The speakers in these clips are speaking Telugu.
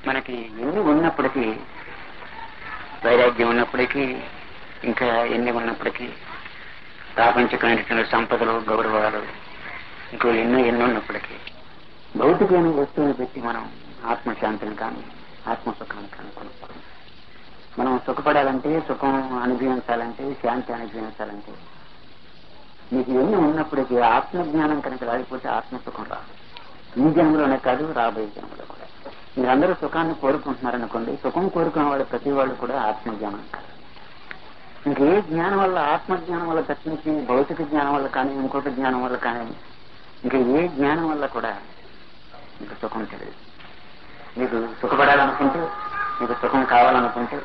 మనకి ఎన్ని ఉన్నప్పటికీ వైరాగ్యం ఉన్నప్పటికీ ఇంకా ఎన్ని ఉన్నప్పటికీ ప్రాపంచికమైనటువంటి సంపదలు గౌరవాలు ఇంకో ఎన్నో ఎన్నో ఉన్నప్పటికీ భౌతికమైన వస్తువుని పెట్టి మనం ఆత్మశాంతిని కానీ ఆత్మసుఖాన్ని కానీ కొనుక్కోం మనం సుఖపడాలంటే సుఖం అనుభవించాలంటే శాంతి అనుభవించాలంటే మీకు ఎన్ని ఉన్నప్పటికీ ఆత్మజ్ఞానం కనుక రాకపోతే ఆత్మసుఖం రాదు ఈ జన్మలోనే కాదు రాబోయే జన్మలో కూడా మీరందరూ సుఖాన్ని కోరుకుంటున్నారనుకోండి సుఖం కోరుకునే వాళ్ళు ప్రతి వాళ్ళు కూడా ఆత్మజ్ఞానం కాదు ఇంకే జ్ఞానం వల్ల ఆత్మజ్ఞానం వల్ల తప్పించి భౌతిక జ్ఞానం వల్ల కానీ ఇంకోటి జ్ఞానం వల్ల కానీ ఇంకా ఏ జ్ఞానం వల్ల కూడా మీకు సుఖం తెలియదు మీకు సుఖపడాలనుకుంటే మీకు సుఖం కావాలనుకుంటే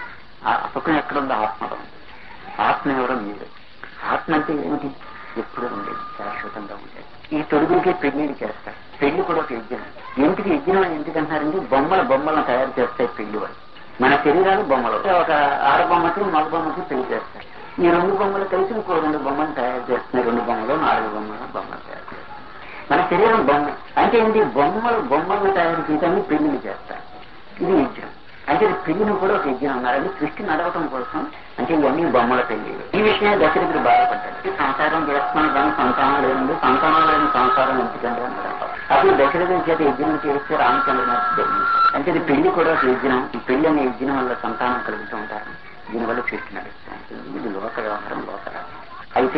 ఆ సుఖం ఎక్కడుందో ఆత్మలో ఉంది ఆత్మ ఎవరో మీరు ఆత్మ అంటే ఏమిటి ఎప్పుడు ఉండేది శాశ్వతంగా ఉండేది ఈ తొడుగులకే పెళ్లిళ్ళు చేస్తారు పెళ్లి కూడా ఒక యజ్ఞం ఎందుకు యజ్ఞం అని ఎందుకు అంటారంటే బొమ్మల బొమ్మలను తయారు చేస్తాయి పెళ్లి వాళ్ళు మన శరీరాలు బొమ్మలు ఒక ఆడ బొమ్మకి మగ బొమ్మకి పెళ్లి చేస్తారు ఈ రెండు బొమ్మలు కలిసి ఇంకో రెండు బొమ్మలు తయారు చేస్తున్నాయి రెండు బొమ్మలు నాలుగు బొమ్మలు బొమ్మలు తయారు చేస్తారు మన శరీరం బొమ్మ అంటే ఏంటి బొమ్మలు బొమ్మలను తయారు చేయడానికి పెళ్లిని చేస్తారు ఇది యజ్ఞం అంటే ఇది పెళ్లిని కూడా ఒక యజ్ఞం అన్నారండి సృష్టి నడవటం కోసం అంటే ఇవన్నీ బొమ్మల పెళ్లి ఈ విషయం దశరథుడు బాధపడ్డాడు ఈ సంసారం చేస్తున్నాను కానీ సంతానం లేదండి సంతానం లేని సంసారం ఎందుకంటే అన్నాడు అప్పుడు దశరథుడి చేత యజ్ఞం చేస్తే రామచంద్రనాథ్ జన్మించాడు అంటే ఇది పెళ్లి కూడా ఒక యజ్ఞం ఈ పెళ్లి అనే యజ్ఞం వల్ల సంతానం కలుగుతూ ఉంటారు దీనివల్ల సృష్టి నడుస్తూ ఉంటుంది ఇది లోక వ్యవహారం లోక అయితే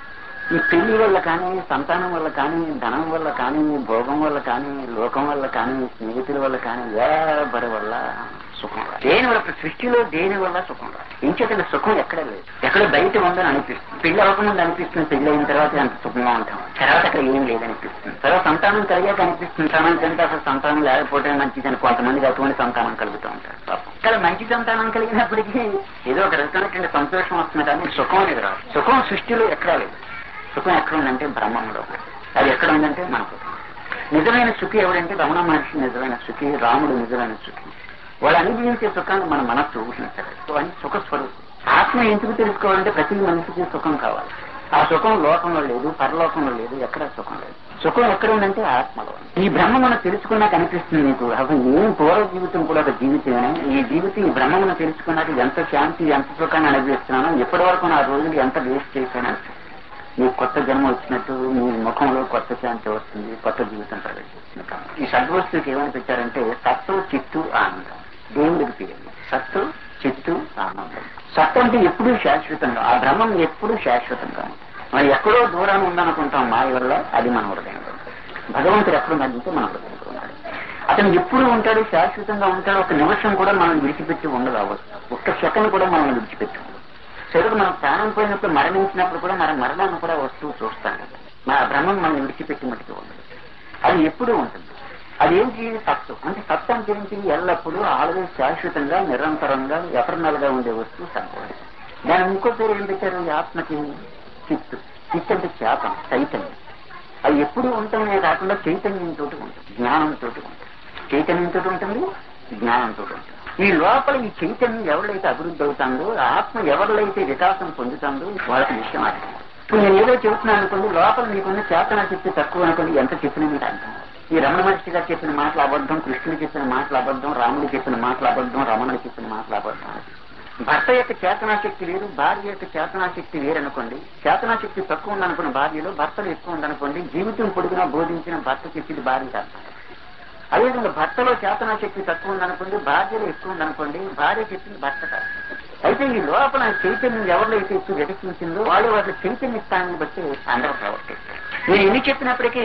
ఈ పెళ్లి వల్ల కానీ సంతానం వల్ల కానీ ధనం వల్ల కానీ భోగం వల్ల కానీ లోకం వల్ల కానీ స్నేహితుల వల్ల కానీ ఎవరి వల్ల సుఖం రాదు. దేని వల్ల సృష్టిలో దేని వల్ల సుఖం రాదు ఇంచేతన సుఖం ఎక్కడ లేదు ఎక్కడ బయట ఉందని అనిపిస్తుంది పెళ్లి అవ్వకముందు అనిపిస్తుంది పెళ్లి అయిన తర్వాత ఎంత సుఖంగా ఉంటాం తర్వాత అక్కడ ఏం లేదనిపిస్తుంది తర్వాత సంతానం కలిగాక అనిపిస్తుంది సంతానం కంటే అసలు సంతానం లేకపోతే మంచిదని కొంతమందికి అటువంటి సంతానం కలుగుతూ ఉంటారు పాపం ఇక్కడ మంచి సంతానం కలిగినప్పటికీ ఏదో ఒక రకమైనటువంటి సంతోషం వస్తుంది కానీ సుఖం అనేది రాదు సుఖం సృష్టిలో ఎక్కడా లేదు సుఖం ఎక్కడ ఉందంటే బ్రహ్మంలో అది ఎక్కడ ఉందంటే మనకు నిజమైన సుఖి ఎవరంటే రమణ మహర్షి నిజమైన సుఖి రాముడు నిజమైన సుఖి వాళ్ళు అనుభవించే సుఖాన్ని మన మనస్సు ఊహించలేదు అని సుఖ స్వరూపం ఆత్మ ఎందుకు తెలుసుకోవాలంటే ప్రతి మనిషికి సుఖం కావాలి ఆ సుఖం లోకంలో లేదు పరలోకంలో లేదు ఎక్కడ సుఖం లేదు సుఖం ఎక్కడ ఉందంటే ఆత్మలో ఉంది. ఈ బ్రహ్మ మనం తెలుసుకున్నాక అనిపిస్తుంది నీకు అసలు నేను పూర్వ జీవితం కూడా ఒక జీవితమే ఈ జీవితం ఈ బ్రహ్మను తెలుసుకున్నాక ఎంత శాంతి ఎంత సుఖాన్ని అనుభవిస్తున్నానో ఎప్పటి వరకు నా రోజులు ఎంత వేస్ట్ చేశాను అనిపిస్తుంది. నీ కొత్త జన్మ వచ్చినట్టు నీ ముఖంలో కొత్త శాంతి వస్తుంది కొత్త జీవితం ప్రవేశిస్తుంది కాబట్టి ఈ సద్వస్తుకి ఏమని పెట్టారంటే సత్తు చిత్తు ఆనందం దేవుడికి పేరు సత్తు చిత్తు ఆనందం సత్తు అంటే ఎప్పుడూ శాశ్వతంగా ఆ బ్రహ్మం ఎప్పుడూ శాశ్వతంగా ఉంటుంది. మనం ఎక్కడో దూరాన్ని ఉందనుకుంటాం మాయ వల్ల అది మన హృదయంలో ఉంటుంది. భగవంతుడు ఎక్కడున్నాడంటే మన హృదయంలో ఉన్నాడు అతను ఎప్పుడు ఉంటాడు శాశ్వతంగా ఉంటాడు ఒక నిమిషం కూడా మనం విడిచిపెట్టి ఉండదు అవ్వచ్చు ఒక్క సెకండ్ కూడా మనం విడిచిపెట్టి ఉండదు చెరుకు మనం ప్రాణం పోయినప్పుడు మరణించినప్పుడు కూడా మన మరణాన్ని కూడా వస్తువు చూస్తాడు మన బ్రహ్మం మనం విడిచిపెట్టి మట్టుకు ఉండదు అది ఎప్పుడూ ఉంటుంది అదేంటి సత్తు అంటే సత్తు అంటే ఏంటి ఎల్లప్పుడూ ఆల్వేస్ శాశ్వతంగా నిరంతరంగా ఎటర్నల్ గా ఉండే వస్తువు సత్వం దాని ఇంకో పేరు ఏం పెట్టారు ఈ ఆత్మకి చిత్తు చిత్తు అంటే చేతం చైతన్యం అది ఎప్పుడు ఉండటమే కాకుండా చైతన్యంతో ఉంటుంది జ్ఞానంతో ఉంటుంది చైతన్యంతో ఉంటుంది జ్ఞానంతో ఉంటుంది ఈ లోపల ఈ చైతన్యం ఎవరికైతే అభివృద్ధి అవుతుందో ఆత్మ ఎవరిలైతే వికాసం పొందుతుందో వాళ్ళకి విషయం అర్థం ఇప్పుడు నేను ఏదో చెబుతున్నాను అనుకోండి లోపల మీకున్న చేతన శక్తి తక్కువ అనుకోండి ఎంత చెప్పినా మీకు అర్థం అవ్వదు. ఈ రమణ మహర్షి గారు చెప్పిన మాటలు అబద్ధం కృష్ణుడు చెప్పిన మాటలు అబద్ధం రాముడు చెప్పిన మాటలు అబద్ధం రమణుడు చెప్పిన మాటలు అబద్ధం భర్త యొక్క చేతనాశక్తి వేరు భార్య యొక్క చేతనాశక్తి వేరనుకోండి చేతనాశక్తి తక్కువ ఉందనుకున్న భార్యలో భర్తలు ఎక్కువ ఉందనుకోండి జీవితం పొడుగునా బోధించిన భర్త చెప్పింది భార్య అర్థం అదేవిధంగా భర్తలో చేతనా శక్తి తక్కువ ఉందనుకోండి భార్యలో ఎక్కువ ఉందనుకోండి భార్య చెప్పింది భర్త కాదు అయితే ఈ లోపల చైతన్యం ఎవరిలో అయితే ఎక్కువ వెతికించిందో వాళ్ళు వాళ్ళ చైతన్య స్థానాన్ని బట్టి అందరూ ప్రవర్తిస్తారు నేను ఎన్ని చెప్పినప్పటికీ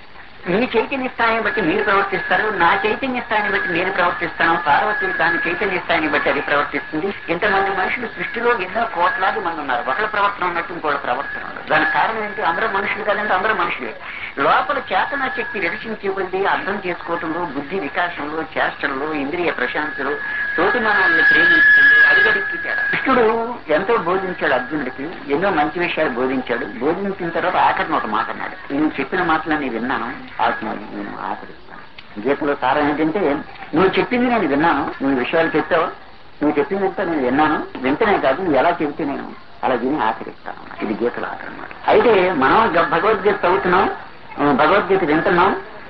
మీ చైతన్య స్థాయిని బట్టి మీరు ప్రవర్తిస్తారు నా చైతన్య స్థాయిని బట్టి నేను ప్రవర్తిస్తాను పార్వతి దాని చైతన్య స్థాయిని బట్టి అది ప్రవర్తిస్తుంది ఇంతమంది మనుషులు సృష్టిలో ఎన్నో కోట్లాది మంది ఉన్నారు ఒకళ్ళ ప్రవర్తన ఉన్నట్టు ఇంకోళ్ళ ప్రవర్తన ఉండదు దానికి కారణం ఏంటి అందరూ మనుషులు కాదంటే అందరూ మనుషులే లోపల చేతన శక్తి రక్షించబడి అర్థం చేసుకోవటంలో బుద్ధి వికాసంలో చేష్టల్లో ఇంద్రియ ప్రశాంతులు తోటి మనల్ని ప్రేమించడంలో అడిగడికి తేడా కృష్ణుడు ఎంతో బోధించాడు అర్జునుడికి ఎన్నో మంచి విషయాలు బోధించాడు బోధించిన తర్వాత ఆఖరిని ఒక మాట అన్నాడు నేను చెప్పిన మాటలన్నీ విన్నాను వాటిని నేను ఆచరిస్తాను గీతలో సారం ఏంటంటే నువ్వు చెప్పింది నేను విన్నాను నువ్వు విషయాలు చెప్పావు నువ్వు చెప్పిందంతా నేను విన్నాను వింటనే కాదు నువ్వు ఎలా చెబితే నేను అలా విని ఆచరిస్తాను ఇది గీతలో ఆఖరి అన్నమాట అయితే మనం గ- భగవద్గీత చదువుతున్నాం ఆ, భగవద్గీత వింటున్నాం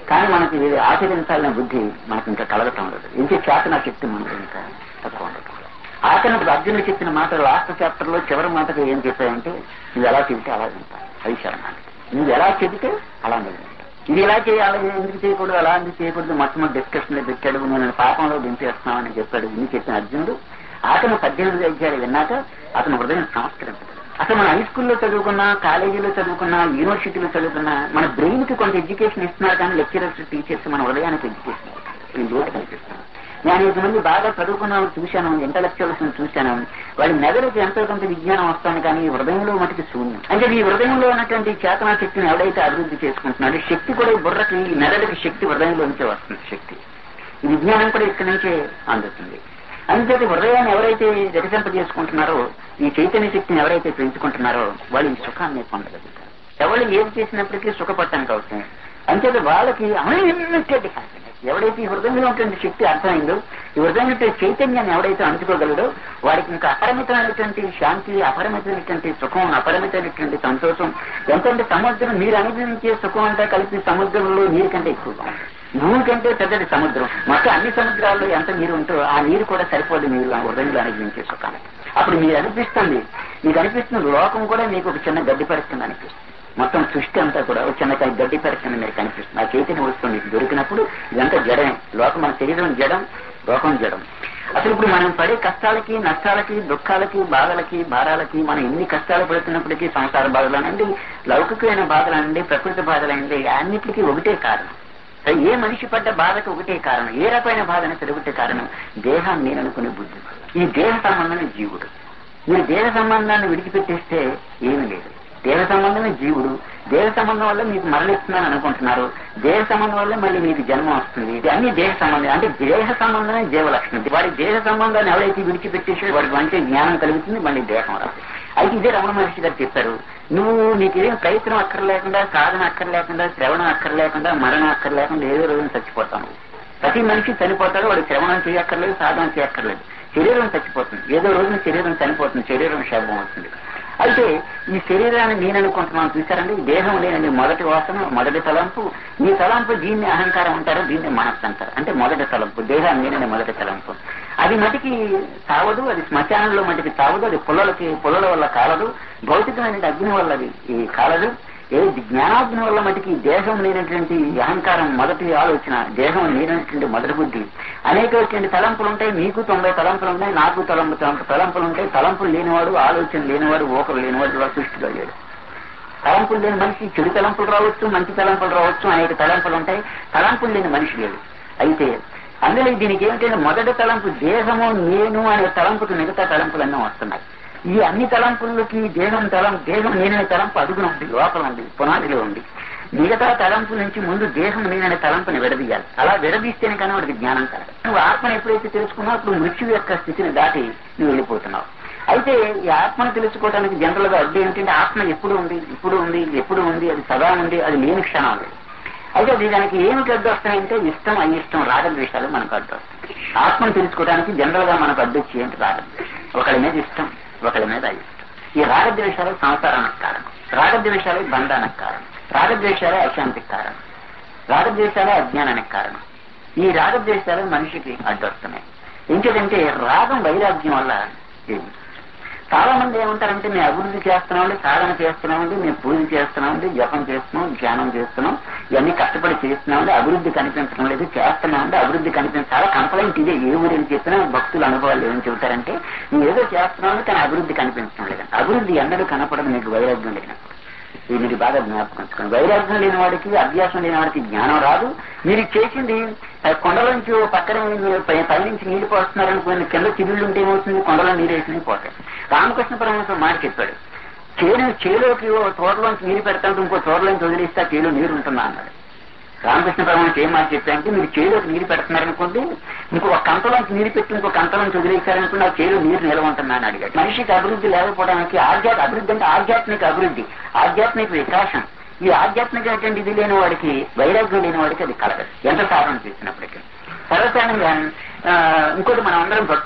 కానీ మనకి ఇది ఆచరించాలనే బుద్ధి మనకి ఇంకా కలగటం లేదు ఇంకే చేతన శక్తి మనకి ఇంకా తక్కువ ఉండటం లేదు ఆఖరి అర్జునుడు చెప్పిన మాట లాస్ట్ చాప్టర్ లో చివరి మాటకు ఏం చెప్పాయంటే నువ్వు ఎలా చెబితే అలా వింటా అది శరణాలి నువ్వు ఎలా చెబితే అలా వింటా ఇది ఎలా చేయాలి ఎందుకు చేయకూడదు అలా ఎందుకు చేయకూడదు మొట్టమొదటి డిస్కషన్ లో పెట్టాడు నేను పాపంలో దింపేస్తున్నామని చెప్పాడు ఇన్ని చెప్పిన అర్జునుడు అతను పద్దెనిమిది అధ్యాయులు విన్నాక అతను హృదయం సంస్కరించదు అసలు మన హై స్కూల్లో చదువుకున్నా కాలేజీలో చదువుకున్నా యూనివర్సిటీలో చదువుకున్నా మన బ్రెయిన్ కి కొంత ఎడ్యుకేషన్ ఇస్తున్నారు కానీ లెక్చరర్స్ టీచర్స్ మన హృదయానికి ఎడ్యుకేషన్ ఈ లోటు కనిపిస్తుంది నేను ఐదు మంది బాగా చదువుకున్న వాళ్ళని చూశాను ఇంటలెక్చువల్స్ చూశాను వాళ్ళ మెదడుకి ఎంతో కొంత విజ్ఞానం వస్తాను కానీ ఈ హృదయంలో మటుకు శూన్యం అంటే ఈ హృదయంలో ఉన్నటువంటి చేతనా శక్తిని ఎవడైతే అభివృద్ధి చేసుకుంటున్నాడో శక్తి కూడా ఈ బుర్రకి ఈ మెదడుకి శక్తి హృదయంలో నుంచే వస్తుంది శక్తి ఈ విజ్ఞానం కూడా ఇక్కడి నుంచే అందుతుంది అంతేత హృదయాన్ని ఎవరైతే వికసింప చేసుకుంటున్నారో ఈ చైతన్య శక్తిని ఎవరైతే పెంచుకుంటున్నారో వాళ్ళు ఈ సుఖాన్ని పొందగలుగుతారు ఎవరు ఏది చేసినప్పటికీ సుఖపడటానికి అవుతుంది అంతేత వాళ్ళకి అన్లిమిటెడ్ హ్యాపీనెస్ ఎవడైతే ఈ హృదయంలో ఉన్నటువంటి శక్తి అర్థమైందో ఈ హృదయంలో చైతన్యాన్ని ఎవడైతే అంటుకోగలడో వాడికి ఇంకా అపరిమితమైనటువంటి శాంతి అపరిమితమైనటువంటి సుఖం అపరిమితమైనటువంటి సంతోషం ఎంతంటే సముద్రం మీరు అనుభవించే సుఖం అంతా కలిపి సముద్రంలో నీరు కంటే ఎక్కువగా ఉంటుంది. భూమి కంటే పెద్దది సముద్రం మొత్తం అన్ని సముద్రాల్లో ఎంత నీరు ఉంటో ఆ నీరు కూడా సరిపోదు మీరు ఆ హృదయంలో అనుభవించే సుఖానికి అప్పుడు మీరు అనిపిస్తుంది మీకు అనిపిస్తున్న లోకం కూడా మీకు ఒక చిన్న గడ్డి పరిస్థితి అనిపిస్తుంది మొత్తం సృష్టి అంతా కూడా ఒక చిన్న గడ్డి పరిస్థితి మీరు కనిపిస్తుంది ఆ చైతన్య వస్తువు మీకు దొరికినప్పుడు ఇదంతా జడమే లోకం మన శరీరం జడం లోకం జడం అసలు ఇప్పుడు మనం పడే కష్టాలకి నష్టాలకి దుఃఖాలకి బాధలకి భారాలకి మనం ఎన్ని కష్టాలు పడుతున్నప్పటికీ సంసార బాధలనండి లౌకికమైన బాధలనండి ప్రకృతి బాధలనండి అన్నిటికీ ఒకటే కారణం సరే, ఏ మనిషి పడ్డ బాధకు ఒకటే కారణం ఏ రకమైన బాధని ఒకటే కారణం దేహాన్ని నేను అనుకునే బుద్ధి ఈ దేహ సంబంధమే జీవుడు మీరు దేహ సంబంధాన్ని విడిచిపెట్టేస్తే ఏమీ లేదు దేహ సంబంధమే జీవుడు దేహ సంబంధం వల్ల మీకు మరణిస్తుందని అనుకుంటున్నారు దేహ సంబంధం వల్ల మళ్ళీ మీకు జన్మ వస్తుంది ఇది అన్ని దేహ సంబంధం అంటే దేహ సంబంధమే జీవ లక్షణం వాడి దేహ సంబంధాన్ని ఎవరైతే విడిచిపెట్టేసో వాడికి మంచి జ్ఞానం కలుగుతుంది మళ్ళీ దేహం రాదు అయితే ఇదే రమణ మహర్షి గారు చెప్పారు నువ్వు నీకేం ప్రయత్నం అక్కర్లేకుండా సాధన అక్కర్లేకుండా శ్రవణం అక్కర్లేకుండా మరణం అక్కర్లేకుండా ఏదో రోజున చచ్చిపోతాను ప్రతి మనిషి చనిపోతాడు వాడు శ్రవణం చేయక్కర్లేదు సాధన చేయక్కర్లేదు శరీరం చచ్చిపోతుంది ఏదో రోజున శరీరం చనిపోతుంది శరీరం శవం అవుతుంది అయితే ఈ శరీరాన్ని నేను అనుకుంటున్నాను చూసారండి ఈ దేహం లేనండి మొదటి వాసన మొదటి తలంపు ఈ తలంపు దీన్ని అహంకారం అంటారు దీన్ని మనస్సు అంటారు అంటే మొదటి తలంపు దేహాన్ని నేనని మొదటి తలంపు అది మటికి సావదు అది శ్మశానంలో మటికి సావదు అది పుల్లలకి పుల్లల వల్ల కాలదు భౌతికమైన అగ్ని వల్ల అది ఈ కాలదు ఏ జ్ఞానాగ్ని వల్ల మటుకి దేహం లేనటువంటి ఈ అహంకారం మొదటి ఆలోచన దేహం లేనటువంటి మొదటి బుద్ధి అనేకటువంటి తలంపులు ఉంటాయి మీకు తొంభై తలంపులు ఉన్నాయి నాకు తలంపు తలంపు తలంపులు ఉంటాయి తలంపులు లేనివాడు ఆలోచన లేనివాడు ఓకరు లేనివాడు వాడు సృష్టిలో లేడు తలంపులు లేని మనిషి చెడు తలంపులు రావచ్చు మంచి తలంపులు రావచ్చు అనేక తలంపులు ఉంటాయి తలంపులు లేని మనిషి లేడు అయితే అందులో దీనికి ఏమిటంటే మొదటి తలంపు దేహము నేను అనే తలంపుకి మిగతా తలంపులన్నీ వస్తున్నాయి ఈ అన్ని తలంపులకి దేహం తలం దేహం నేననే తలంపు అడుగున ఉంది లోపల ఉంది పునాదిలో ఉంది మిగతా తలంపు నుంచి ముందు దేహం నేననే తలంపుని విడదీయాలి అలా విడదీస్తేనే కానీ వాడికి జ్ఞానం కలగదు నువ్వు ఆత్మను ఎప్పుడైతే తెలుసుకున్నావు అప్పుడు మృత్యు యొక్క స్థితిని దాటి నువ్వు వెళ్ళిపోతున్నావు అయితే ఈ ఆత్మను తెలుసుకోవడానికి జనరల్ గా అడ్డు ఏంటంటే ఆత్మ ఎప్పుడు ఉంది ఇప్పుడు ఉంది ఎప్పుడు ఉంది అది సదా ఉంది అది లేని క్షణాలు అయితే అది దానికి ఏమిటి అడ్డు వస్తాయంటే ఇష్టం అయిష్టం రాగద్వేషాలు మనకు అడ్డు వస్తాయి ఆత్మను తెలుసుకోవడానికి జనరల్ గా మనకు అడ్డు వచ్చి ఏంటి రాగద్వేషం ఒకళ్ళ మీద ఇష్టం ఒకళ్ళ మీద అయిష్టం ఈ రాగద్వేషాలు సంసారానికి కారణం రాగద్వేషాలు బంధానికి కారణం రాగద్వేషాలే అశాంతికి కారణం రాగద్వేషాలే అజ్ఞానానికి కారణం ఈ రాగద్వేషాలు మనిషికి అడ్డొస్తున్నాయి ఇంకేదంటే రాగం వైరాగ్యం వల్ల ఇది. చాలా మంది ఏమంటారంటే మేము అభివృద్ధి చేస్తున్నామండి సాధన చేస్తున్నామండి మేము పూజ చేస్తున్నామండి జపం చేస్తున్నాం ధ్యానం చేస్తున్నాం ఇవన్నీ కష్టపడి చేస్తున్నామండి అభివృద్ధి కనిపించడం లేదు చేస్తున్నామండి అభివృద్ధి కనిపించ చాలా కంప్లైంట్ ఇదే ఏ ఊరిని చెప్పినా భక్తుల అనుభవాలు ఏమని చెబుతారంటే మేము ఏదో చేస్తున్నామని కానీ అభివృద్ధి కనిపించడం లేదు అభివృద్ధి ఎన్నడూ కనపడదు మీకు వైరాగ్యం లేనప్పుడు ఇది మీరు బాగా జ్ఞాపకం ఉంచుకోండి వైరాగ్యం లేని వాడికి అభ్యాసం లేని వాడికి జ్ఞానం రాదు మీరు చేసింది ఆ కొండలోంచి ఓ పక్కన మీరు పై- పైనుంచి నీళ్లు పోస్తున్నారనుకుని కింద చిరుళ్ళు ఉంటే ఏమవుతుంది కొండలో నీరు వేసినవి పోతాయి రామకృష్ణ పరమహంస మాట చెప్పాడు చేను చేలోకి ఓ తోటలోంచి నీరు పెడతాంటే ఇంకో తోటలోంచి వదిలేస్తే ఆ చేలో నీరు ఉంటుందా అన్నాడు రామకృష్ణ పరమహంస ఏం మాట చెప్పారంటే మీరు చేలోకి నీరు పెడుతున్నారనుకోండి ఇంకో ఒక కంటలోంచి నీరు పెట్టి ఇంకో కంటలోంచి వదిలేశారనుకోండి ఆ చేలో నీరు నిలవ ఉంటుందా అని అడిగాడు మనిషికి అభివృద్ధి లేకపోవడానికి ఆధ్యాత్మిక అభివృద్ధి అంటే ఆధ్యాత్మిక అభివృద్ధి ఆధ్యాత్మిక వికాసం ఈ ఆధ్యాత్మికమైనటువంటి ఇది లేని వాడికి వైరాగ్యం లేని వాడికి అది కలగదు ఎంత సాధన చేసినప్పటికీ సర్వసాధారణంగా ఆ, ఇంకోటి మనం అందరం భక్తులే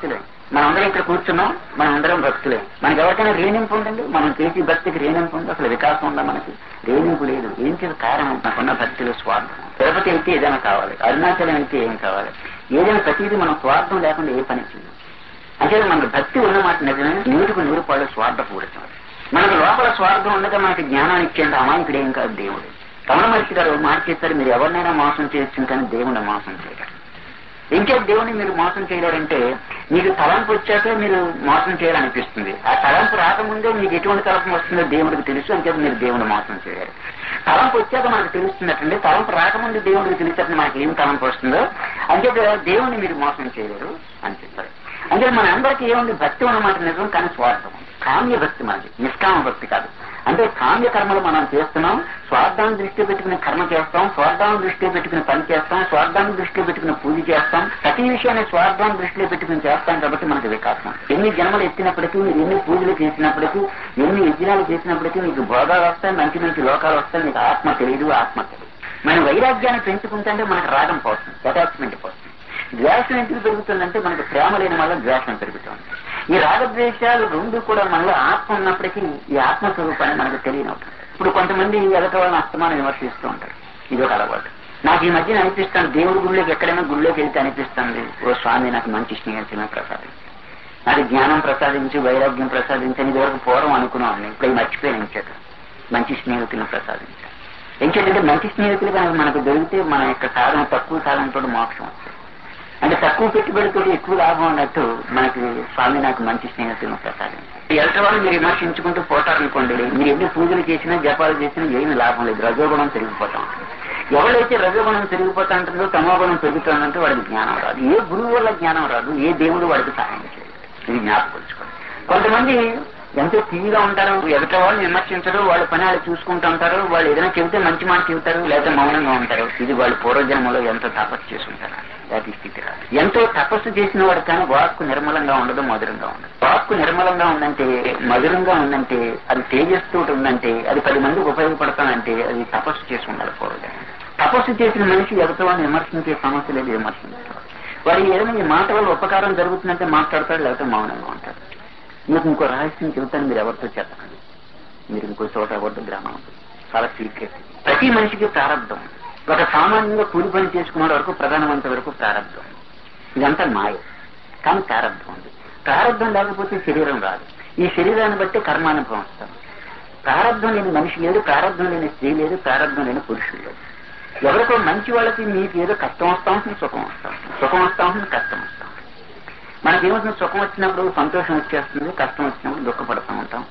మనం అందరం ఇక్కడ కూర్చున్నాం మనం అందరం భక్తులే మనకి ఎవరికైనా రేణింపు ఉందండి మనం చేసి భక్తికి రేణింపు ఉంది అసలు వికాసం ఉందా మనకి రేణింపు లేదు ఏం చేసి కారణం నాకున్న భక్తిలో స్వార్థం తిరుపతి అయితే ఏదైనా కావాలి అరుణాచలం అయితే ఏం కావాలి ఏదైనా ప్రతిదీ మనం స్వార్థం లేకుండా ఏ పని చేయాలి అంటే మనకు భక్తి ఉన్నమాట నిజమే నూరుకు నూరు పాళ్ళు స్వార్థపూరితం మనకు లోపల స్వార్థం ఉండగా మనకి జ్ఞానాన్ని ఇచ్చేంత అమాయకుడు ఏం కాదు దేవుడు రమణ మహర్షి గారు మాట చేస్తారు మీరు ఎవరినైనా మోసం చేయొచ్చు కానీ దేవుడిని మోసం చేయరు ఇంకే దేవుని మీరు మోసం చేయలేరంటే మీకు తలంపు వచ్చాక మీరు మోసం చేయాలనిపిస్తుంది ఆ తలంపు రాకముందే మీకు ఎటువంటి తలంపు వస్తుందో దేవుడికి తెలుసు అంతే మీరు దేవుని మోసం చేయరు తలంపు వచ్చాక మనకు తెలుస్తున్నట్టండి తలంపు రాకముందు దేవుడికి తెలిసేటప్పుడు మనకి ఏం తలంపు వస్తుందో అంతే దేవుని మీరు మోసం చేయలేరు అని చెప్పారు అంటే మన అందరికీ ఏముంది భక్తి ఉన్నమాట నిజం కానీ స్వార్థం కామ్య భక్తి మనది నిష్కామ భక్తి కాదు అంటే కామ్య కర్మలు మనం చేస్తున్నాం స్వార్థాన్ని దృష్టిలో పెట్టుకుని కర్మ చేస్తాం స్వార్థాన్ని దృష్టిలో పెట్టుకుని పని చేస్తాం స్వార్థాన్ని దృష్టిలో పెట్టుకుని పూజ చేస్తాం ప్రతి విషయాన్ని స్వార్థాన్ని దృష్టిలో పెట్టుకుని చేస్తాం కాబట్టి మనకు వికాసం ఎన్ని జన్మలు ఎత్తినప్పటికీ మీరు ఎన్ని పూజలు చేసినప్పటికీ ఎన్ని యజ్ఞాలు చేసినప్పటికీ మీకు భోగాలు వస్తాయి మంచి మంచి లోకాలు వస్తాయి మీకు ఆత్మ తెలియదు ఆత్మ తెలియదు మన వైరాగ్యాన్ని పెంచుకుంటే మనకు రాగం పోతుంది అటాచ్మెంట్ పోతుంది ద్వేషం ఎందుకు పెరుగుతుందంటే మనకు ప్రేమ లేని వల్ల ద్వేషం పెరుగుతుంది ఈ రాగద్వేషాలు రెండు కూడా మనలో ఆత్మ ఉన్నప్పటికీ ఈ ఆత్మ స్వరూపాన్ని మనకు తెలియనవుతుంది ఇప్పుడు కొంతమంది ఎదట వాళ్ళని అస్తమానం విమర్శిస్తూ ఉంటారు ఇది ఒక అలవాటు నాకు ఈ మధ్యన అనిపిస్తాను దేవుడి గుళ్ళోకి ఎక్కడైనా గుళ్ళోకి వెళ్తే అనిపిస్తుంది ఓ స్వామి నాకు మంచి స్నేహితులను ప్రసాదించి నాకు జ్ఞానం ప్రసాదించి వైరాగ్యం ప్రసాదించి ఇది వరకు పూర్వం అనుకున్నాను ఇప్పుడు అవి మర్చిపోయాను ఇంచేత మంచి స్నేహితులను ప్రసాదించాను ఎంచేతంటే మంచి స్నేహితులు కనుక మనకు దొరికితే మన యొక్క సాధన తక్కువ సాధనతో మోక్షం వస్తుంది అంటే తక్కువ పెట్టుబడితో ఎక్కువ లాభం ఉన్నట్టు మనకి స్వామి నాకు మంచి స్నేహితులను ప్రసాదించారు ఎలటి వాళ్ళు మీరు విమర్శించుకుంటూ పోతారనుకోండి మీరు ఎన్ని పూజలు చేసినా జపాలు చేసినా ఏమీ లాభం లేదు రజోగుణం పెరిగిపోతా ఉంటుంది ఎవరైతే రజోగుణం పెరిగిపోతా ఉంటుందో తమోగుణం పెరుగుతుందంటే వాడికి జ్ఞానం రాదు ఏ గురువు వల్ల జ్ఞానం రాదు ఏ దేవుడు వాడికి సహాయం చేయదు ఇది జ్ఞాపకొచ్చుకోండి కొంతమంది ఎంతో తీగా ఉంటారు ఎదుట వాళ్ళు విమర్శించరు వాళ్ళ పని వాళ్ళు చూసుకుంటూ ఉంటారు వాళ్ళు ఏదైనా చెబితే మంచి మాట చెబుతారు లేదా మౌనంగా ఉంటారు ఇది వాళ్ళు పూర్వజన్మలో ఎంతో తపస్సు చేసుకుంటారు అది స్థితి రాదు ఎంతో తపస్సు చేసిన వాడు కానీ వాక్కు నిర్మలంగా ఉండదు మధురంగా ఉండదు వాక్కు నిర్మలంగా ఉందంటే మధురంగా ఉందంటే అది తేజస్తో ఉందంటే అది పది మందికి ఉపయోగపడతానంటే అది తపస్సు చేసి ఉండాలి పూర్వజన్మ తపస్సు చేసిన మనిషి ఎదుటవాడిని విమర్శించే సమస్య లేదు విమర్శించారు వాడు ఏదైనా ఈ మాట వల్ల ఉపకారం జరుగుతుందంటే మాట్లాడతాడు లేకపోతే మౌనంగా ఉంటాడు మీకు ఇంకో రహస్యం చెబుతాను మీరు ఎవరితో చెప్పండి మీరు ఇంకో చోట ఎవరితో గ్రామం చాలా సీక్రెట్ ప్రతి మనిషికి ప్రారంభం ఒక సామాన్యంగా కూలి పని చేసుకునే వరకు ప్రధానమంత్రి వరకు ప్రారంభం ఇదంతా మాయ కానీ ప్రారంభం ఉంది ప్రారంభం లేకపోతే శరీరం రాదు ఈ శరీరాన్ని బట్టి కర్మానుభవం వస్తాం ప్రారంభం లేని మనిషి లేదు ప్రారంభం లేని స్త్రీ లేదు ప్రారంభం లేని పురుషుడు లేదు ఎవరికో మంచి వాళ్ళకి మీకు ఏదో కష్టం వస్తా ఉంటుంది సుఖం వస్తా ఉంటుంది సుఖం వస్తా ఉంటుంది కష్టం వస్తా ఉంటుంది మనకేమవుతుంది సుఖం వచ్చినప్పుడు సంతోషం వచ్చేస్తుంది కష్టం వచ్చినప్పుడు దుఃఖపడుతూ ఉంటాం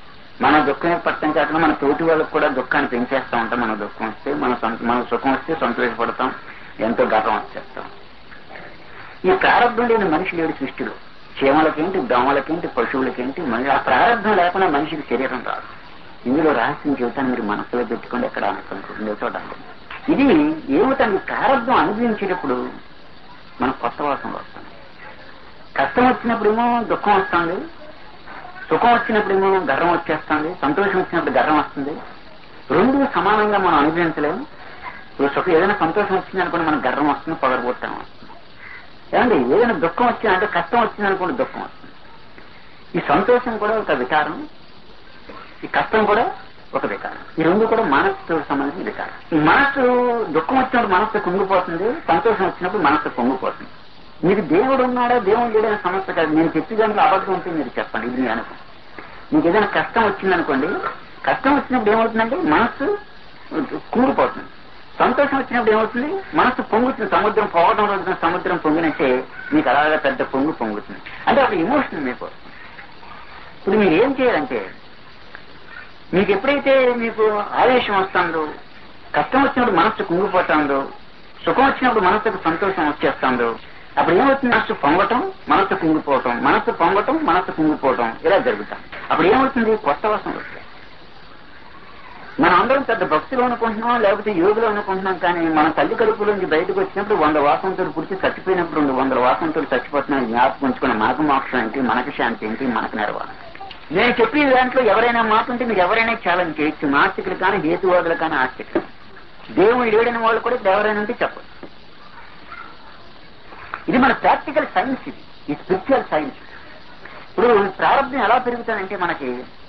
మన దుఃఖం పడటం కాకుండా మన తోటి వాళ్ళకి కూడా దుఃఖాన్ని పెంచేస్తూ ఉంటాం మన దుఃఖం వస్తే మన సంత- మన సుఖం వస్తే సంతోషపడతాం ఎంతో గర్వం వచ్చేస్తాం ఈ ప్రారంభం లేని మనిషి లేడు సృష్టిలో చీమలకేంటి దోమలకేంటి పశువులకేంటి మళ్ళీ ఆ ప్రారంభం లేకుండా మనిషికి శరీరం రాదు ఇందులో రహస్యం చెబుతాను మీరు మనసులో పెట్టుకోండి ఎక్కడ అనుకుంటుందో చోట అనుకోండి. ఇది ఏమిటండి ప్రారంభం అనుభవించేటప్పుడు మన కొత్త వాసనలు వస్తుంది కష్టం వచ్చినప్పుడేమో దుఃఖం వస్తుంది సుఖం వచ్చినప్పుడేమో గర్వం వచ్చేస్తుంది సంతోషం వచ్చినప్పుడు గర్వం వస్తుంది రెండు సమానంగా మనం అనుభవించలేము ఇప్పుడు సుఖం ఏదైనా సంతోషం వచ్చింది అనుకోండి మనకు గర్వం వస్తుంది పొగరబోతాం వస్తుంది ఏమండి ఏదైనా దుఃఖం వచ్చింది అంటే కష్టం వచ్చింది అనుకోండి దుఃఖం వస్తుంది ఈ సంతోషం కూడా ఒక వికారం ఈ కష్టం కూడా ఒక వికారం ఈ రెండు కూడా మనస్సుతో సంబంధించిన వికారం ఈ మనస్సు దుఃఖం వచ్చినప్పుడు మనస్సు కుంగిపోతుంది సంతోషం వచ్చినప్పుడు మనస్సు పొంగిపోతుంది మీకు దేవుడు ఉన్నాడా దేవుడు లేడనే సమస్య కాదు నేను చెప్పేదానికి అబద్ధం ఉంటే మీరు చెప్పండి ఇది నేను అనుకో మీకు ఏదైనా కష్టం వచ్చిందనుకోండి కష్టం వచ్చినప్పుడు ఏమవుతుందంటే మనస్సు కూలిపోతుంది సంతోషం వచ్చినప్పుడు ఏమవుతుంది మనస్సు పొంగుతుంది సముద్రం పోవడం రోజున సముద్రం పొంగినట్టే మీకు అలాగా పెద్ద పొంగు పొంగుతుంది అంటే ఒక ఇమోషన్ మీకు ఇప్పుడు మీరు ఏం చేయాలంటే మీకు ఎప్పుడైతే మీకు ఆవేశం వస్తుందో కష్టం వచ్చినప్పుడు మనస్సు కుంగిపోతుందో సుఖం వచ్చినప్పుడు మనస్సుకు సంతోషం వచ్చేస్తుందో అప్పుడు ఏమవుతుంది మనస్సు పొంగటం మనస్సు కుంగిపోవటం మనస్సు పొంగటం మనస్సు కుంగిపోవటం ఇలా జరుగుతాం అప్పుడు ఏమవుతుంది కొత్త వాసన వస్తాయి మనం అందరం పెద్ద భక్తులు అనుకుంటున్నాం లేకపోతే యోగులు అనుకుంటున్నాం కానీ మన తల్లి కడుపులోంచి బయటకు వచ్చినప్పుడు వంద వాసనతో పుడిచి చచ్చిపోయినప్పుడు రెండు వందల వాసనతో చచ్చిపోతున్నాం జ్ఞాపకం ఉంచుకున్న మనకు మోక్షం ఏంటి మనకు శాంతి ఏంటి మనకు నిర్వహణ నేను చెప్పిన దాంట్లో ఎవరైనా మాట ఉంటే మీరు ఎవరైనా ఛాలెంజ్ చేయొచ్చు నాస్తికులు కానీ హేతువాదులు కానీ ఆస్తికులు దేవుడు లేడని వాళ్ళు కూడా ఇప్పుడు ఎవరైనా ఉంటే చెప్పచ్చు ఇది మన ప్రాక్టికల్ సైన్స్ ఇది ఈ స్పిరిచువల్ సైన్స్ ఇప్పుడు ప్రారంభం ఎలా పెరుగుతుందంటే మనకి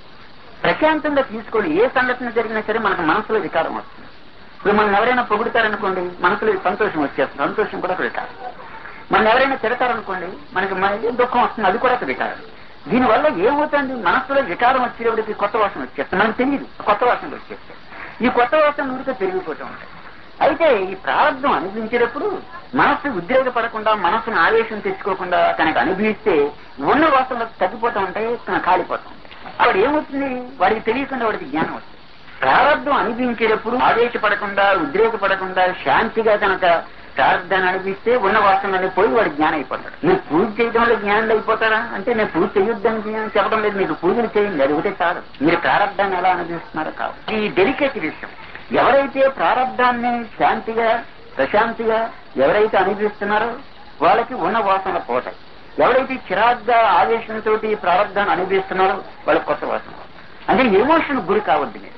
ప్రశాంతంగా తీసుకొని ఏ సంఘటన జరిగినా సరే మనకు మనసులో వికారం వస్తుంది ఇప్పుడు మనం ఎవరైనా పొగుడుతారనుకోండి మనసులో సంతోషం వచ్చేస్తుంది సంతోషం కూడా ఒక వికారం మనం ఎవరైనా తిడతారనుకోండి మనకి మన దుఃఖం వస్తుంది అది కూడా ఒక వికారం దీనివల్ల ఏమవుతుంది మనసులో వికారం వచ్చేటప్పటికి కొత్త వాసన వచ్చేస్తుంది మనకు తెలియదు కొత్త వాసనలు వచ్చేస్తాయి ఈ కొత్త వాసన ఊరికే పెరిగిపోతూ ఉంటాయి అయితే ఈ ప్రారంభం అనుభవించేటప్పుడు మనస్సు ఉద్రేకపడకుండా మనసును ఆవేశం తెచ్చుకోకుండా తనకు అనుభవిస్తే ఉన్న వాసనలు తగ్గిపోతూ ఉంటాయి తన కాలిపోతూ ఉంటాయి అప్పుడు ఏమవుతుంది వాడికి తెలియకుండా వాడికి జ్ఞానం వస్తుంది ప్రారంభం అనుభవించేటప్పుడు ఆవేశపడకుండా ఉద్రేకపడకుండా శాంతిగా కనుక ప్రారంభాన్ని అనిపిస్తే ఉన్న వాసనలన్నీ పోయి వాడు జ్ఞానం అయిపోతాడు మీరు పూజ చేయడం వల్ల జ్ఞానం అయిపోతారా అంటే నేను పూజ చేయొద్దని చెప్పడం లేదు మీకు పూజలు చేయండి అది ఒకటే చాలు మీరు ప్రారంభాన్ని ఎలా అనుభవిస్తున్నారో కాదు ఈ డెలికేట్ విషయం ఎవరైతే ప్రారంభాన్ని శాంతిగా ప్రశాంతిగా ఎవరైతే అనుభవిస్తున్నారో వాళ్ళకి ఉన్న వాసనలు పోతాయి ఎవరైతే చిరాగ్గా ఆవేశంతో ప్రారంభాన్ని అనుభవిస్తున్నారో వాళ్ళకి కొత్త వాసన అంటే ఎమోషన్ గురి కావద్దు మీరు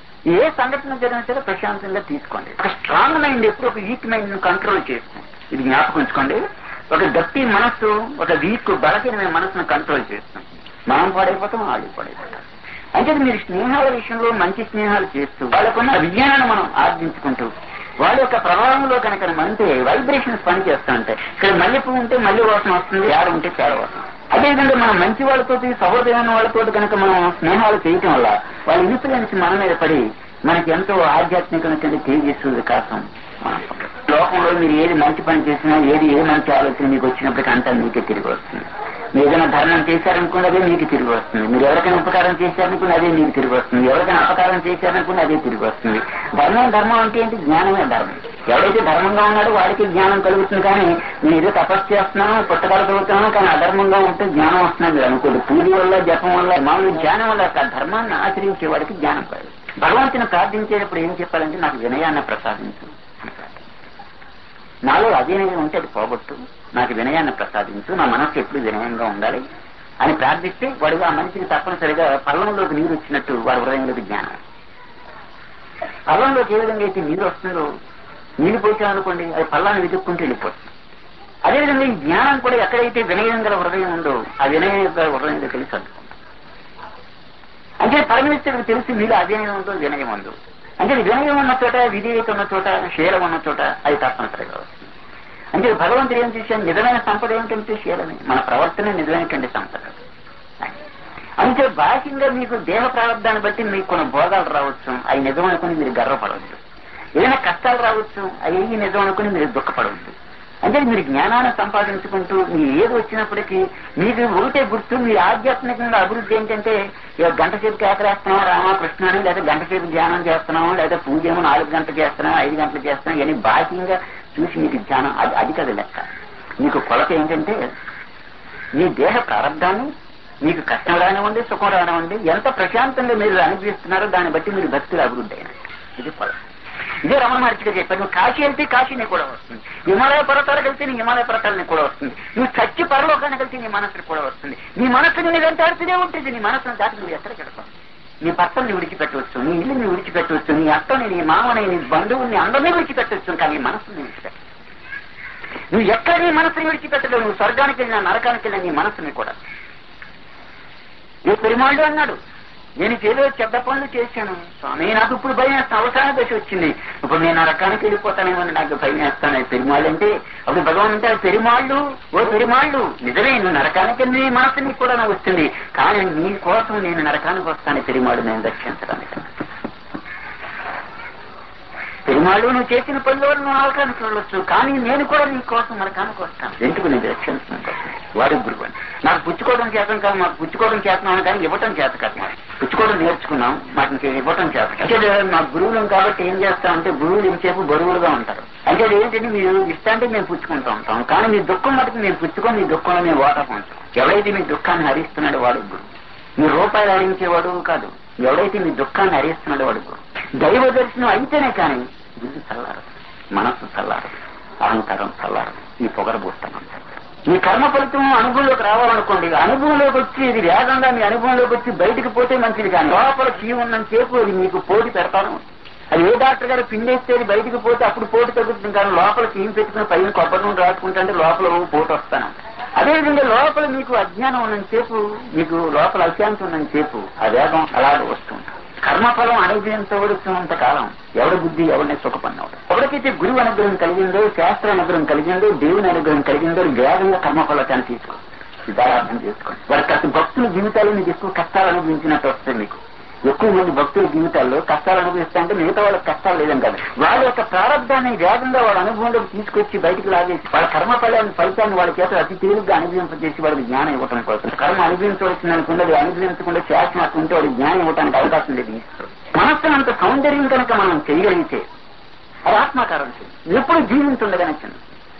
ఏ సంఘటన జరిగినా సరే ప్రశాంతంగా తీసుకోండి ఒక స్ట్రాంగ్ మైండ్ ఎప్పుడు ఒక వీక్ మైండ్ కంట్రోల్ చేస్తుంది ఇది జ్ఞాపకం ఉంచుకోండి ఒక గట్టి మనస్సు ఒక వీక్ బలహీనమైన మనసును కంట్రోల్ చేస్తుంది మనం పాడైపోతాం వాళ్ళు పాడైపోతాం అంటే మీరు స్నేహాల విషయంలో మంచి స్నేహాలు చేస్తూ వాళ్ళకున్న విజ్ఞానాన్ని మనం ఆర్జించుకుంటూ వాళ్ళ యొక్క ప్రభావంలో కనుక మనతే వైబ్రేషన్స్ పని చేస్తూ ఉంటాయి ఇక్కడ మల్లెపూ ఉంటే మల్లె వాసన వస్తుంది పేడ ఉంటే పేడ వాసన అదేవిధంగా మనం మంచి వాళ్ళతో సహోదరమైన వాళ్ళతో కనుక మనం స్నేహాలు చేయటం వల్ల వాళ్ళ ఇన్ఫ్లుయెన్స్ మన మీద పడి మనకి ఎంతో ఆధ్యాత్మికమైనటువంటి తేజస్సు వికాసం మనం పొందుతాం. లోకంలో మీరు ఏది మంచి పని చేసినా ఏది ఏ మంచి ఆలోచన మీకు వచ్చినప్పటికీ అంతా మీకే తిరిగి వస్తుంది మీరు ఏదైనా ధర్మం చేశారనుకున్న అదే మీకు తిరిగి వస్తుంది మీరు ఎవరికైనా ఉపకారం చేశారనుకున్న అదే మీకు తిరిగి వస్తుంది ఎవరికైనా అపకారం చేశారనుకున్న అదే తిరిగి వస్తుంది ధర్మం ధర్మం అంటే ఏంటి జ్ఞానమే ధర్మం ఎవరైతే ధర్మంగా ఉన్నాడో వాడికి జ్ఞానం కలుగుతుంది కానీ నేను ఏదో తపస్సు చేస్తున్నాను పుస్తకాలు చదువుతున్నాను కానీ అధర్మంగా ఉంటే జ్ఞానం వస్తున్నాను మీరు అనుకోండి పూజ వల్ల జపం వల్ల మామూలు జ్ఞానం వల్ల ఆ ధర్మాన్ని ఆచరించే వాడికి జ్ఞానం కలదు భగవంతుని ప్రార్థించేటప్పుడు ఏం చెప్పాలంటే నాకు వినయాన్ని ప్రసాదించు అని ప్రార్థించాలి. నాలో అధీనంగా ఉంటే అది పోగొట్టు నాకు వినయాన్ని ప్రసాదించు నా మనస్సు ఎప్పుడు వినయంగా ఉండాలి అని ప్రార్థిస్తే వాడు ఆ మనిషికి తప్పనిసరిగా పల్లంలోకి నీరు వచ్చినట్టు వాడి హృదయంలోకి జ్ఞానం పల్లంలోకి ఏ విధంగా అయితే నీరు వస్తుందో నీరు పోసామనుకోండి అది పల్లాన్ని వెతుక్కుంటూ వెళ్ళిపోతుంది అదేవిధంగా ఈ జ్ఞానం కూడా ఎక్కడైతే వినయం గల హృదయం ఉందో ఆ వినయం గల హృదయంలో తెలిసి అందుకుంటాం అంటే పరమేశ్వరుడికి తెలిసి మీలో అవినయం ఉందో వినయం ఉందో అంటే వినయం ఉన్న చోట విధేయత ఉన్న చోట శీలం ఉన్న చోట అది తప్పనిసరిగా వస్తుంది అంటే భగవంతుడు ఏం చేశాను నిజమైన సంపద ఏమిటంటే శీలమే మన ప్రవర్తన నిజమైనటువంటి సంపద అంటే బాహ్యంగా మీకు దేహ ప్రారంభాన్ని బట్టి మీకు కొన్ని భోగాలు రావచ్చు అవి నిజం అనుకుని మీరు గర్వపడవద్దు ఏదైనా కష్టాలు రావచ్చు అవి నిజం అనుకుని మీరు దుఃఖపడవద్దు అంటే మీరు జ్ఞానాన్ని సంపాదించుకుంటూ మీ ఏది వచ్చినప్పటికీ మీకు ఒకటే గుర్తు మీ ఆధ్యాత్మికంగా అభివృద్ధి ఏంటంటే ఇక గంట సేపు కేకరేస్తున్నాం రామకృష్ణ అని లేదా గంట సేపు ధ్యానం చేస్తున్నాం లేదా పూజ ఏమో నాలుగు గంటలు చేస్తున్నాం ఐదు గంటలు చేస్తున్నాం ఇవన్నీ బాహ్యంగా చూసి మీకు ధ్యానం అది అది కదా లెక్క మీకు కొలత ఏంటంటే మీ దేహ ప్రారంభాన్ని మీకు కష్టం రానివ్వండి సుఖం రానివ్వండి ఎంత ప్రశాంతంగా మీరు అనుభవిస్తున్నారో దాన్ని బట్టి మీరు భక్తులు అభివృద్ధి అయినట్టు ఇది కొలత ఇదే రమణ మహర్షిగా చెప్పారు నువ్వు కాశీ వెళ్తే కాశీని కూడా వస్తుంది హిమాలయ పర్వతాలకు వెళ్తే నీ హిమాలయ పర్వతాలని కూడా వస్తుంది నువ్వు చచ్చి పరలోకానికి వెళ్తే నీ మనస్సుకి కూడా వస్తుంది నీ మనస్సుని నీ వెంటాడుతూనే ఉంటుంది నీ మనస్సును దాటి నువ్వు ఎక్కడికి వెళ్తావు నీ భర్తల్ని విడిచిపెట్టవచ్చు నీ ఇల్లుని విడిచిపెట్టవచ్చు నీ అత్తని నీ మామని నీ బంధువుని అందరినీ విడిచిపెట్టవచ్చు కానీ నీ మనస్సుని విడిచిపెట్ట నువ్వు ఎక్కడ నీ మనస్సుని విడిచిపెట్టలేవు నువ్వు స్వర్గానికి వెళ్ళినా నరకానికి వెళ్ళినా నీ మనస్సుని కూడా ఏ పెరుమాళ్ళు అన్నాడు నేను ఏదో చెడ్డ పనులు చేశాను స్వామి నాకు ఇప్పుడు భయం వేస్తాను అవసరాల దశ వచ్చింది ఇప్పుడు నేను నరకానికి వెళ్ళిపోతానేమో నాకు భయం వేస్తాను పెరుమాళ్ళు అంటే అప్పుడు భగవాన్ అంటే పెరుమాళ్ళు ఓ పెరుమాళ్ళు నిజమే నువ్వు నరకానికి నీ మనసు నీకు కూడా నాకు వస్తుంది కానీ నీ కోసం నేను నరకానికి వస్తాను పెరుమాళ్ళు నేను రక్షించడానికి పెరుమాళ్ళు నువ్వు చేసిన పనుల వల్ల నువ్వు నరకానికి వెళ్ళొచ్చు కానీ నేను కూడా నీ కోసం నరకానికి వస్తాను ఎందుకు నేను రక్షించడం వాడి గురువు అని నాకు పుచ్చుకోవడం చేతం కాదు మాకు పుచ్చుకోవడం చేతనాను కానీ ఇవ్వటం చేత కాదు మాకు పుచ్చుకోవడం నేర్చుకున్నాం మాకు ఇంక ఇవ్వటం చేత కాదు. అంటే మా గురువులం కాబట్టి ఏం చేస్తామంటే గురువులు ఇంతసేపు బరువులుగా ఉంటారు అంటే అది ఏంటంటే మీరు ఇస్తాంటే మేము పుచ్చుకుంటూ ఉంటాం కానీ మీ దుఃఖం మటుకు మేము పుచ్చుకొని మీ దుఃఖంలో మేము ఓట పంచాం ఎవరైతే మీ దుఃఖాన్ని హరిస్తున్నాడో వాడు గురువు మీ రూపాయలు హరించేవాడు కాదు ఎవడైతే మీ దుఃఖాన్ని హరిస్తున్నాడో వాడు గురువు దైవ దర్శనం అయితేనే కానీ బుద్ధి చల్లారదు మనస్సు చల్లారదు అహంకారం చల్లారదు ఈ పొగరబోస్తాను మీ కర్మ ఫలితం అనుభవంలోకి రావాలనుకోండి అనుభవంలోకి వచ్చి ఇది వేగంగా మీ అనుభవంలోకి వచ్చి బయటికి పోతే మంచిది కానీ లోపల చీ ఉన్నంత సేపు అది మీకు పోటీ పెడతాను అది ఏ డాక్టర్ గారు పిండేస్తే అది బయటికి పోతే అప్పుడు పోటీ తగ్గుతుంది కానీ లోపల చీమ్ పెట్టుకుని పైన కొబ్బరి నూనె రాసుకుంటే లోపల ఓ పోటీ వస్తాను అదేవిధంగా లోపల మీకు అజ్ఞానం ఉన్నంతసేపు మీకు లోపల అశాంతి ఉన్నంతసేపు ఆ వేగం అలాగే వస్తుంది కర్మఫలం అనుభవించబడుతున్నంత కాలం ఎవరి బుద్ధి ఎవరిని సుఖపడినవాడు ఎవరికైతే గురువు అనుగ్రహం కలిగిందో శాస్త్ర అనుగ్రహం కలిగిందో దేవుని అనుగ్రహం కలిగిందో వేగంగా కర్మఫలతాన్ని తీసుకో ఇది అర్థం చేసుకోండి వారికి అసలు భక్తుల జీవితాలు మీకు ఎక్కువ కష్టాలు అనుభవించినట్టు వస్తాయి మీకు ఎక్కువ మంది భక్తుల జీవితాల్లో కష్టాలు అనుభవిస్తా అంటే మిగతా వాళ్ళకి కష్టాలు లేదని కాదు వాళ్ళ యొక్క ప్రారంభాన్ని వేగంగా వాళ్ళ అనుభవంలోకి తీసుకొచ్చి బయటికి లాగేసి వాళ్ళ కర్మ ఫలాన్ని ఫలితాన్ని వాళ్ళ చేత అతి తేలిగ్గా అనుభవింపజేసి వాళ్ళకి జ్ఞానం ఇవ్వడం కోసం కర్మ అనుభవించవలసింది అనుకుంటే అది అనుభవించకుండా శాసనం ఉంటే వాడికి జ్ఞానం ఇవ్వడానికి అవకాశం లేదు ఈశ్వరుడు మనస్సును అంత సౌందర్యం కనుక మనం చేయగలిగితే అది ఆత్మాకారం ఎప్పుడు జీవించుండగానే చిన్న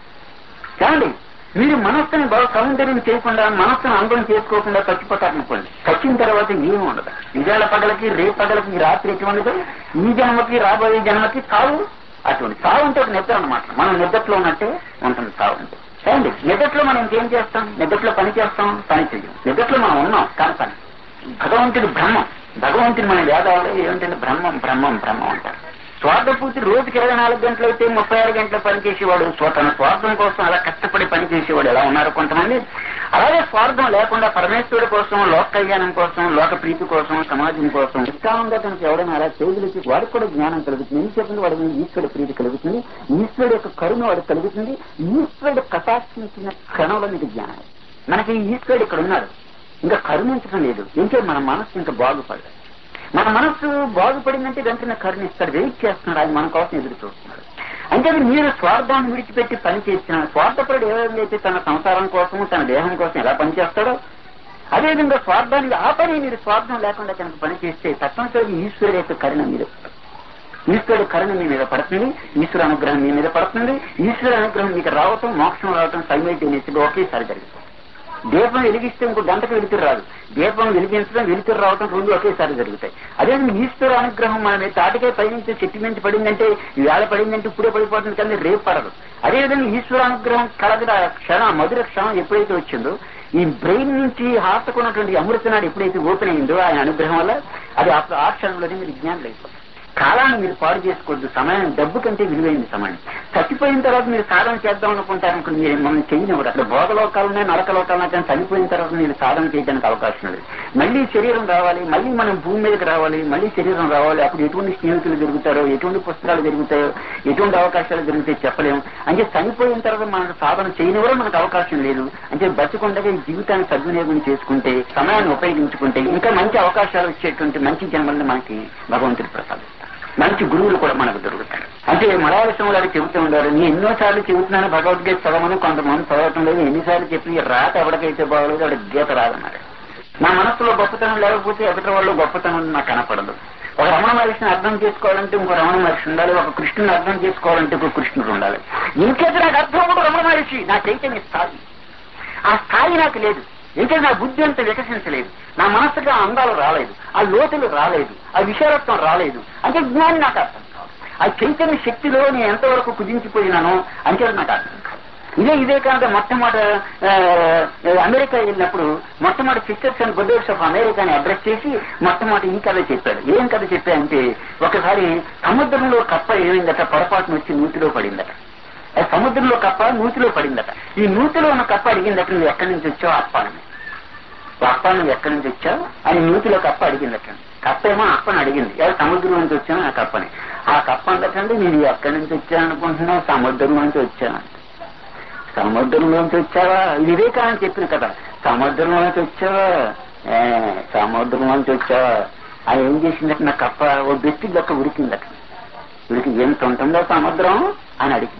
చూడండి మీరు మనస్సుని బాగా సౌందర్యం చేయకుండా మనస్సును అందం చేసుకోకుండా చచ్చిపోతారనుకోండి చచ్చిన తర్వాత ఏమి ఉండదు ఇవాళ పగలకి రేపు పగలకి ఈ రాత్రి ఎటువంటిదో ఈ జన్మకి రాబోయే జన్మకి కావు అటువంటి సావు అంటే ఒక నిద్ర అనమాట మనం నిద్రలో ఉన్నట్టే ఉంటుంది సావు అంటే చూడండి నిద్రలో మనం ఇంకేం చేస్తాం నిద్రలో పని చేస్తాం పని చెయ్యం నిద్రలో మనం ఉన్నాం కానీ పని భగవంతుడి బ్రహ్మం భగవంతుని మన వేదాలు ఏమిటంటే బ్రహ్మం బ్రహ్మం బ్రహ్మం అంటారు స్వార్థపూర్తి రోజుకి ఇరవై నాలుగు గంటలు అయితే ముప్పై ఆరు గంటలు పనిచేసేవాడు స్వ- తన స్వార్థం కోసం అలా కష్టపడి పనిచేసేవాడు ఎలా ఉన్నారు కొంతమంది అలాగే స్వార్థం లేకుండా పరమేశ్వరుడి కోసం లోక కళ్యాణం కోసం లోక ప్రీతి కోసం సమాజం కోసం ఉత్సాహంగా కనుక ఎవడైనా అలా చేయగలిగి వాడికి కూడా జ్ఞానం కలుగుతుంది ఏం చెప్పింది వాడి మీద ఈశ్వరుడి ప్రీతి కలుగుతుంది ఈశ్వరుడు యొక్క కరుణ వాడికి కలుగుతుంది ఈశ్వరుడు కటాక్షించిన క్షణంలో నీకు జ్ఞానం మనకి ఈశ్వరుడు ఇక్కడ ఉన్నాడు ఇంకా కరుణించడం లేదు ఇంకే మన మనస్సు ఇంకా బాగుపడదు మన మనస్సు బాగుపడిందంటే వెంటనే కరుణిస్తాడు వెయిట్ చేస్తున్నాడు ఆయన మన కోసం ఎదురు చూస్తున్నాడు అంటే మీరు స్వార్థాన్ని విడిచిపెట్టి పని చేసిన స్వార్థపరుడు ఎవరైతే తన సంసారం కోసం తన దేహం కోసం ఎలా పనిచేస్తాడో అదేవిధంగా స్వార్థాన్ని ఆ పని మీరు స్వార్థం లేకుండా కనుక పని చేస్తే తప్పనిసరిగా ఈశ్వరుడు యొక్క కరుణ మీరు ఈశ్వరుడు కరుణ మీ మీద పడుతుంది ఈశ్వర అనుగ్రహం మీ మీద పడుతుంది ఈశ్వర అనుగ్రహం మీకు రావటం మోక్షం రావటం సైమల్టేనియస్ గా ఒకేసారి జరుగుతుంది దీపం వెలిగిస్తే ఇంకో గంటకు వెలుతురు రాదు దీపం వెలిగించడం వెలుతురు రావడం రెండు ఒకేసారి జరుగుతాయి అదే ఈశ్వర అనుగ్రహం మన మీద తాటికే పైనుంచి చెట్టు నుంచి పడిందంటే వేళ పడిందంటే ఇప్పుడే పడిపోతుంది కానీ రేపు పడదు అదేవిధంగా ఈశ్వర అనుగ్రహం కలగడ క్షణ మధుర క్షణం ఎప్పుడైతే వచ్చిందో ఈ బ్రెయిన్ నుంచి హార్ట్కు ఉన్నటువంటి అమృతనాడు ఎప్పుడైతే ఓపెన్ అయిందో ఆయన అనుగ్రహం వల్ల అది ఆ- ఆ క్షణంలోనే మీరు జ్ఞానం అయిపోతుంది కాలాన్ని మీరు పాడు చేసుకోవద్దు సమయం డబ్బు కంటే విలువైంది సమయం చచ్చిపోయిన తర్వాత మీరు సాధన చేద్దాం అనుకుంటారు అనుకుని మీరు మనం చేయనివ్వరు అక్కడ భోగలోకాలున్నాయి నరకలోకాలున్నాయి కానీ చనిపోయిన తర్వాత మీరు సాధన చేయడానికి అవకాశం లేదు మళ్ళీ శరీరం రావాలి మళ్ళీ మనం భూమి మీదకి రావాలి మళ్ళీ శరీరం రావాలి అప్పుడు ఎటువంటి స్నేహితులు జరుగుతారో ఎటువంటి పుస్తకాలు జరుగుతాయో ఎటువంటి అవకాశాలు జరుగుతాయో చెప్పలేము అంటే చనిపోయిన తర్వాత మనకు సాధన చేయనివ్వడం మనకు అవకాశం లేదు అంటే బతుకుండగా ఈ జీవితాన్ని సద్వినియోగం చేసుకుంటే సమయాన్ని ఉపయోగించుకుంటే ఇంకా మంచి అవకాశాలు వచ్చేటువంటి మంచి జన్మల్ని మనకి భగవంతుడు ప్రసాదిస్తాడు మంచి గురువులు కూడా మనకు దొరుకుతారు అంటే మలయాళం వారు చెబుతూ ఉండారు నేను ఎన్నోసార్లు చెబుతున్నాను భగవద్గీత చదవను కొంతమంది చదవటం లేదు ఎన్నిసార్లు చెప్పి రాత ఎవరికైతే బాగోలేదు వాడికి గీత రాదన్నారు నా మనసులో గొప్పతనం లేకపోతే ఎదుటి వాళ్ళు గొప్పతనం నాకు కనపడదు ఒక రమణ మహర్షిని అర్థం చేసుకోవాలంటే ఇంకో రమణ మహర్షి ఉండాలి ఒక కృష్ణుని అర్థం చేసుకోవాలంటే ఇంకో కృష్ణుడు ఉండాలి ఇంకేది నాకు అర్థం కూడా రమణ మహర్షి నా చైతన్య స్థాయి ఆ స్థాయి నాకు లేదు ఇంకా నా బుద్ధి అంత వికసించలేదు నా మనసుకి ఆ అందాలు రాలేదు ఆ లోతులు రాలేదు ఆ విశాలత్వం రాలేదు అంటే జ్ఞానం నాకు అర్థం కాదు ఆ చైతన్య శక్తిలో నేను ఎంతవరకు కుదించిపోయినానో అంటే నాకు అర్థం కాదు ఇదే ఇదే కాక మొట్టమొదటి ఆ, అమెరికా వెళ్ళినప్పుడు మొట్టమొదటి సిస్టర్స్ అండ్ బ్రదర్స్ ఆఫ్ అమెరికాని అడ్రస్ చేసి మొట్టమొదటి ఈ కథ చెప్పాడు ఏం కథ చెప్పాడంటే ఒకసారి సముద్రంలో కప్ప ఏమైందట పొరపాటున వచ్చి నూతిలో పడిందట ఆ సముద్రంలో కప్ప నూతిలో పడిందట ఈ నూతిలో ఉన్న కప్ప అడిగిందట నువ్వు ఎక్కడి నుంచి వచ్చావు అప్పానని అప్ప నువ్వు ఎక్కడి నుంచి వచ్చావు అని నూతిలో కప్ప అడిగిందట కప్ప ఏమో అప్పని అడిగింది ఎవరు సముద్రం నుంచి వచ్చాను ఆ కప్పని ఆ కప్ప అందటండి నేను ఎక్కడి నుంచి వచ్చాను అనుకుంటున్నావు సముద్రం నుంచి వచ్చాను సముద్రంలోంచి వచ్చావా ఇది వివేకానంద చెప్పిన కదా సముద్రంలోంచి వచ్చావా ఏ, సముద్రంలోంచి వచ్చావా అది ఏం చేసిందట నా కప్ప ఓ బెట్టి లెక్క ఉరికిందట ఉరికి ఎంత ఉంటుందో సముద్రం అని అడిగింది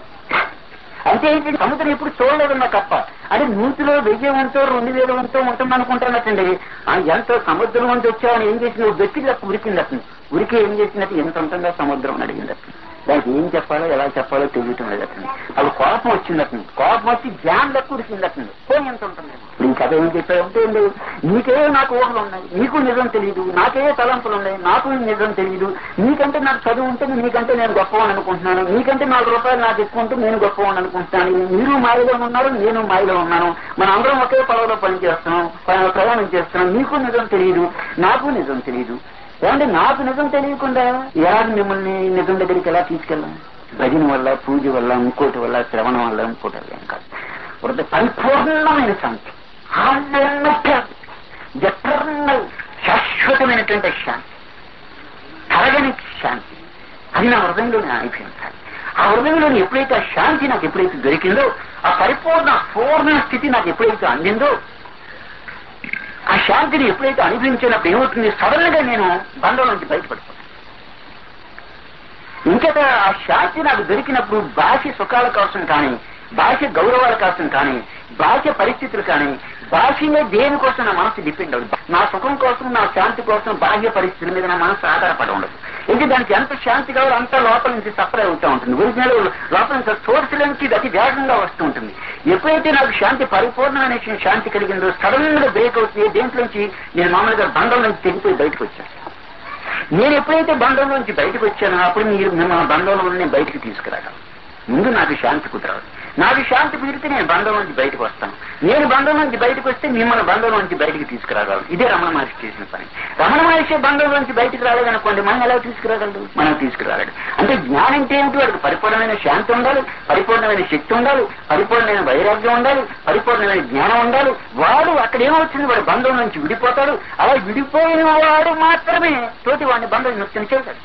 అంటే ఏంటి సముద్రం ఎప్పుడు చూడలేదు నా కప్ప అంటే నూతిలో వెయ్యి వంతో రెండు వేల వంతో ఉంటుంది అనుకుంటున్నట్టండి ఆ ఎంతో సముద్రం నుంచి వచ్చావని ఏం చేసింది బెట్టి లెక్క ఉరికిందట ఉరికి ఏం చేసినట్టు ఎంత ఉంటుందో సముద్రం అని అడిగిందట దానికి ఏం చెప్పాలో ఎలా చెప్పాలో తెలియటం లేదటండి అప్పుడు కోపం వచ్చిందటండి కోపం వచ్చి జ్ఞానం లెక్క ఉరికిందటండి పోనీ ఎంత ఉంటుంది ఇప్పుడు ఇంకా ఏం చెప్పారంటే ఏంటి నీకే నాకు ఊహలు ఉన్నాయి నీకు నిజం తెలియదు నాకే తలంపులు ఉన్నాయి నాకు నిజం తెలియదు నీకంటే నాకు చదువు ఉంటుంది నీకంటే నేను గొప్పవాడిని అనుకుంటున్నాను నీకంటే నాలుగు రూపాయలు నాకు ఎక్కువ ఉంటే నేను గొప్పవాడిని అనుకుంటున్నాను మీరు మాయలో ఉన్నారు నేను మాయలో ఉన్నాను మన అందరం ఒకే పొలంలో పని చేస్తున్నాం ప- ప్రయాణం చేస్తున్నాం నీకు నిజం తెలియదు నాకు నిజం తెలియదు ఏమంటే నాకు నిజం తెలియకుండా ఎలా మిమ్మల్ని నిజం దగ్గరికి ఎలా తీసుకెళ్ళాం భజన వల్ల పూజ వల్ల ఇంకోటి వల్ల శ్రవణం వల్ల ఇంకోటి వల్ల ఏం కాదు హృదయ పరిపూర్ణమైన శాంతి ఎటర్నల్ శాశ్వతమైనటువంటి శాంతి తరగని శాంతి అది నా హృదయంలోనే అనిపించాలి ఆ హృదయంలోని ఎప్పుడైతే ఆ శాంతి నాకు ఎప్పుడైతే దొరికిందో ఆ పరిపూర్ణ పూర్ణ స్థితి నాకు ఎప్పుడైతే అందిందో ఆ శాంతిని ఎప్పుడైతే అనుభవించినప్పుడు ఏమవుతుంది సడన్ గా నేను బంధం నుంచి బయటపడిపోతాను ఇంకట ఆ శాంతి నాకు దొరికినప్పుడు బాహ్య సుఖాల కోసం కానీ బాహ్య గౌరవాల కోసం కానీ బాహ్య పరిస్థితులు కానీ బాహ్యంగా దేనికోసం నా మనసు డిపెండ్ అవ్వదు నా సుఖం కోసం నా శాంతి కోసం బాహ్య పరిస్థితుల మీద నా మనసు ఆధారపడి ఉండదు ఇది దానికి ఎంత శాంతి కావాలో అంత లోపల నుంచి సప్లై అవుతూ ఉంటుంది ఒరిజినల్ లోపల నుంచి సోర్స్ నుంచి ఇది అతి వేగంగా వస్తూ ఉంటుంది ఎప్పుడైతే నాకు శాంతి పరిపూర్ణమైన శాంతి కలిగిందో సడన్ గా బ్రేక్ అవుతుంది దేంట్లోంచి నేను మామూలుగా బంధం నుంచి తెగిపోయి బయటకు వచ్చాను నేను ఎప్పుడైతే బంధంలో నుంచి బయటకు వచ్చానో అప్పుడు మీరు మిమ్మల్ని బంధంలో నుండి నేను బయటకు తీసుకురాగలను ముందు నాకు శాంతి కుదరదు నాకు శాంతి కుదిరితే నేను బంధం నుంచి బయటకు వస్తాను నేను బంధం నుంచి బయటకు వస్తే మిమ్మల్ని బంధం నుంచి బయటకు తీసుకురాగలను ఇదే రమణ మహర్షి చేసిన పని రమణ మహర్షి బంధం నుంచి బయటకు రాలేదనుకోండి మనం ఎలా తీసుకురాగలడు మనం తీసుకురాగలడు అంటే జ్ఞానం అంటే ఏమిటి వాడికి పరిపూర్ణమైన శాంతి ఉండాలి పరిపూర్ణమైన శక్తి ఉండాలి పరిపూర్ణమైన వైరాగ్యం ఉండాలి పరిపూర్ణమైన జ్ఞానం ఉండాలి వాడు అక్కడ ఏమవుతుంది వాడు బంధం నుంచి విడిపోతాడు అలా విడిపోయిన వాడు మాత్రమే తోటి వాడిని బంధం ముక్తిని చేశాడు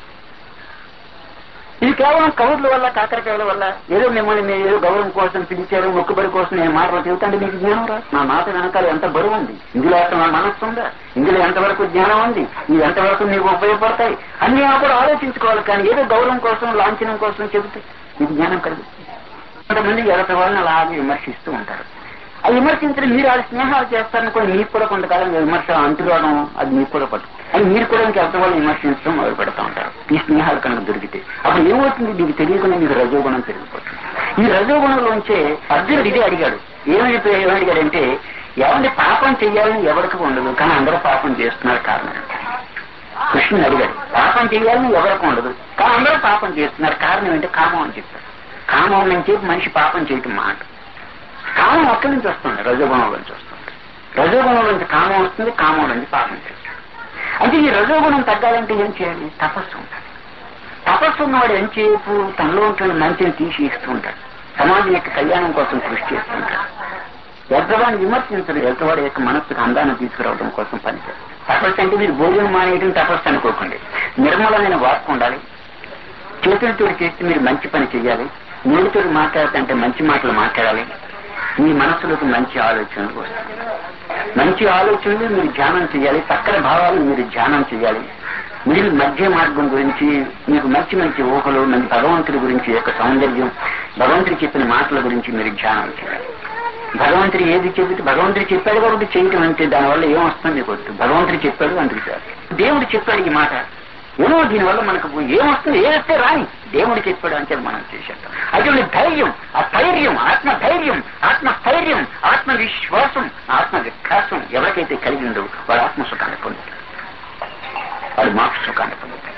ఇది కేవలం కౌర్ల వల్ల కాకరకాయల వల్ల ఏదో మిమ్మల్ని మీరు ఏదో గౌరవం కోసం పిలిచారు మొక్కుబడి కోసం నేను మాటలు చెబుతాంటే మీకు జ్ఞానం రా నా మాట వెనకాల ఎంత బరువు ఉంది ఇందులో అసలు నా మనస్సు ఉందా ఇందులో ఎంతవరకు జ్ఞానం ఉంది ఇవి ఎంతవరకు మీకు ఉపయోగపడతాయి అన్ని కూడా ఆలోచించుకోవాలి కానీ ఏదో గౌరవం కోసం లాంఛనం కోసం చెబితే మీకు జ్ఞానం కలుగుతుంది కొంతమంది ఎవరి వాళ్ళని అలాగే విమర్శిస్తూ ఉంటారు ఆ విమర్శించడం మీరు ఆ స్నేహాలు చేస్తారనుకోండి మీకు కూడా కొంతకాలం విమర్శ అంటురావడం అది మీకు కూడా పట్టు అది మీరు కూడా ఇంకా ఎవరి వాళ్ళు విమర్శించడం మొదలు పెడతా ఉంటారు ఈ స్నేహాలు కనుక దొరికితే అప్పుడు ఏమవుతుంది మీకు తెలియకుండా మీకు రజోగుణం పెరిగిపోతుంది ఈ రజోగుణంలోంచే అర్జునుడు ఇదే అడిగాడు ఏమని ఏమని అడిగాడంటే ఎవరిని పాపం చెయ్యాలని ఎవరికి ఉండదు కానీ అందరూ పాపం చేస్తున్నారు కారణం కృష్ణుని అడిగాడు పాపం చేయాలని ఎవరికి ఉండదు కానీ అందరూ పాపం చేస్తున్నారు కారణం ఏంటంటే కామం అని చెప్పారు కామం నుంచి మనిషి పాపం చేయటం మాట కామం అక్కడి నుంచి వస్తుంది రజోగుణం నుంచి వస్తుంది రజోగుణం నుంచి కామం వస్తుంది కామం నుంచి పాపం చేస్తుంది అంటే ఈ రజోగుణం తగ్గాలంటే ఏం చేయాలి తపస్సు ఉండాలి తపస్సు ఉన్నవాడు ఎంతసేపు తనలో ఉంటున్న మంచిని తీసి ఇస్తూ ఉంటాడు సమాజం యొక్క కళ్యాణం కోసం కృషి చేస్తూ ఉంటాడు ఎద్దవాడిని విమర్శించడు ఎద్దవాడి యొక్క మనస్సుకు అందాన్ని తీసుకురావడం కోసం పనిచేస్తారు తపస్సు అంటే మీరు భోజనం మానేయడం తపస్సు అనుకోకండి నిర్మలమైన వాక్ ఉండాలి చేతులతో చేస్తే మీరు మంచి పని చేయాలి నోటితో మాట్లాడుతుంటే మంచి మాటలు మాట్లాడాలి మీ మనసులోకి మంచి ఆలోచనలు వస్తాయి మంచి ఆలోచనలు మీరు ధ్యానం చేయాలి చక్కని భావాలు మీరు ధ్యానం చేయాలి మీరు మధ్య మార్గం గురించి మీకు మంచి మంచి ఊహలు మంచి భగవంతుడి గురించి యొక్క సౌందర్యం భగవంతుడు చెప్పిన మాటల గురించి మీరు ధ్యానం చేయాలి భగవంతుడు ఏది చెబితే భగవంతుడు చెప్పాడు కాబట్టి చేయటం అంటే దానివల్ల ఏం వస్తుంది మీకు వద్దు భగవంతుడు చెప్పాడు అందుకు చాలు దేవుడు చెప్పాడు ఈ మాట ఏమో దీనివల్ల మనకు ఏమొస్తుంది ఏదైతే రాని దేవుడు చెప్పాడు అంటే మనం చేసేద్దాం అటువంటి ధైర్యం ఆ ధైర్యం ఆత్మ ధైర్యం ఆత్మ స్థైర్యం ఆత్మ విశ్వాసం ఆత్మ వికాసం ఎవరికైతే కలిగిందో వాడు ఆత్మ సుఖాన్ని పొందుతాడు వాడు మోక్ష సుఖాన్ని పొందుతాడు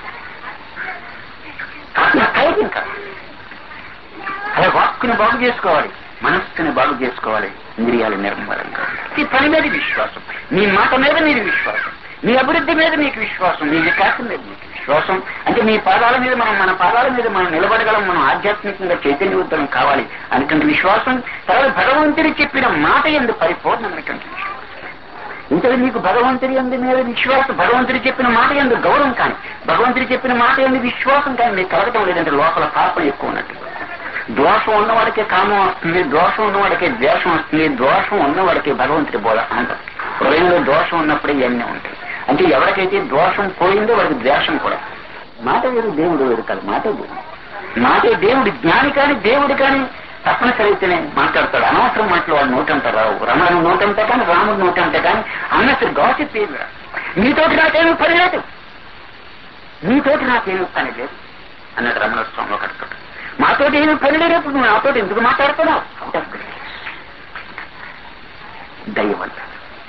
ఆత్మ ధైర్యం కాదు అలా వాక్కుని బాగు చేసుకోవాలి మనస్సుని బాగు చేసుకోవాలి ఇంద్రియాలు నిర్మలంగా ఈ పని మీద విశ్వాసం మీ మాట మీద మీరు విశ్వాసం మీ అభివృద్ధి మీద మీకు విశ్వాసం మీ వికాసం మీద మీకు విశ్వాసం అంటే మీ పాదాల మీద మనం మన పాదాల మీద మనం నిలబడగలం మనం ఆధ్యాత్మికంగా చైతన్యవంతం కావాలి అనేటువంటి విశ్వాసం తర్వాత భగవంతుడి చెప్పిన మాట ఎందు పరిపూర్ణమైనటువంటి విశ్వాసం ఇంతలో మీకు భగవంతుడి ఎందు మీద విశ్వాసం భగవంతుడి చెప్పిన మాట ఎందు గౌరవం కానీ భగవంతుడి చెప్పిన మాట ఎందు విశ్వాసం కానీ మీకు కలగటం లేదంటే లోపల పాపం ఎక్కువ ఉన్నట్టు దోషం ఉన్నవాడికే కామం వస్తుంది దోషం ఉన్నవాడికే ద్వేషం వస్తుంది దోషం ఉన్నవాడికే భగవంతుడి బోధ అంటారు హృదయంలో దోషం ఉన్నప్పుడే ఇవన్నీ ఉంటాయి అంటే ఎవరికైతే దోషం పోయిందో వాడికి ద్వేషం కూడా మాట వేరు దేవుడు వేరు కాదు మాట దేవుడు మాటే దేవుడు జ్ఞాని కాని దేవుడు కాని తప్పనిసరి అయితేనే మాట్లాడతాడు అనవసరం మాటలు వాడు నోటంట రావు రమణ నోటంట కానీ రాముడు నోటంట కానీ అన్నసరి గాసిప్ ఏమి రా మీతోటి నాకేమీ పని లేదు మీతోటి నాకేమీ పని లేదు అన్నది రమణ స్వామి ఒకటి మాతోటి ఏమి పని లేదు నువ్వు నాతో ఎందుకు మాట్లాడుతున్నావు దయ్యం అంటారు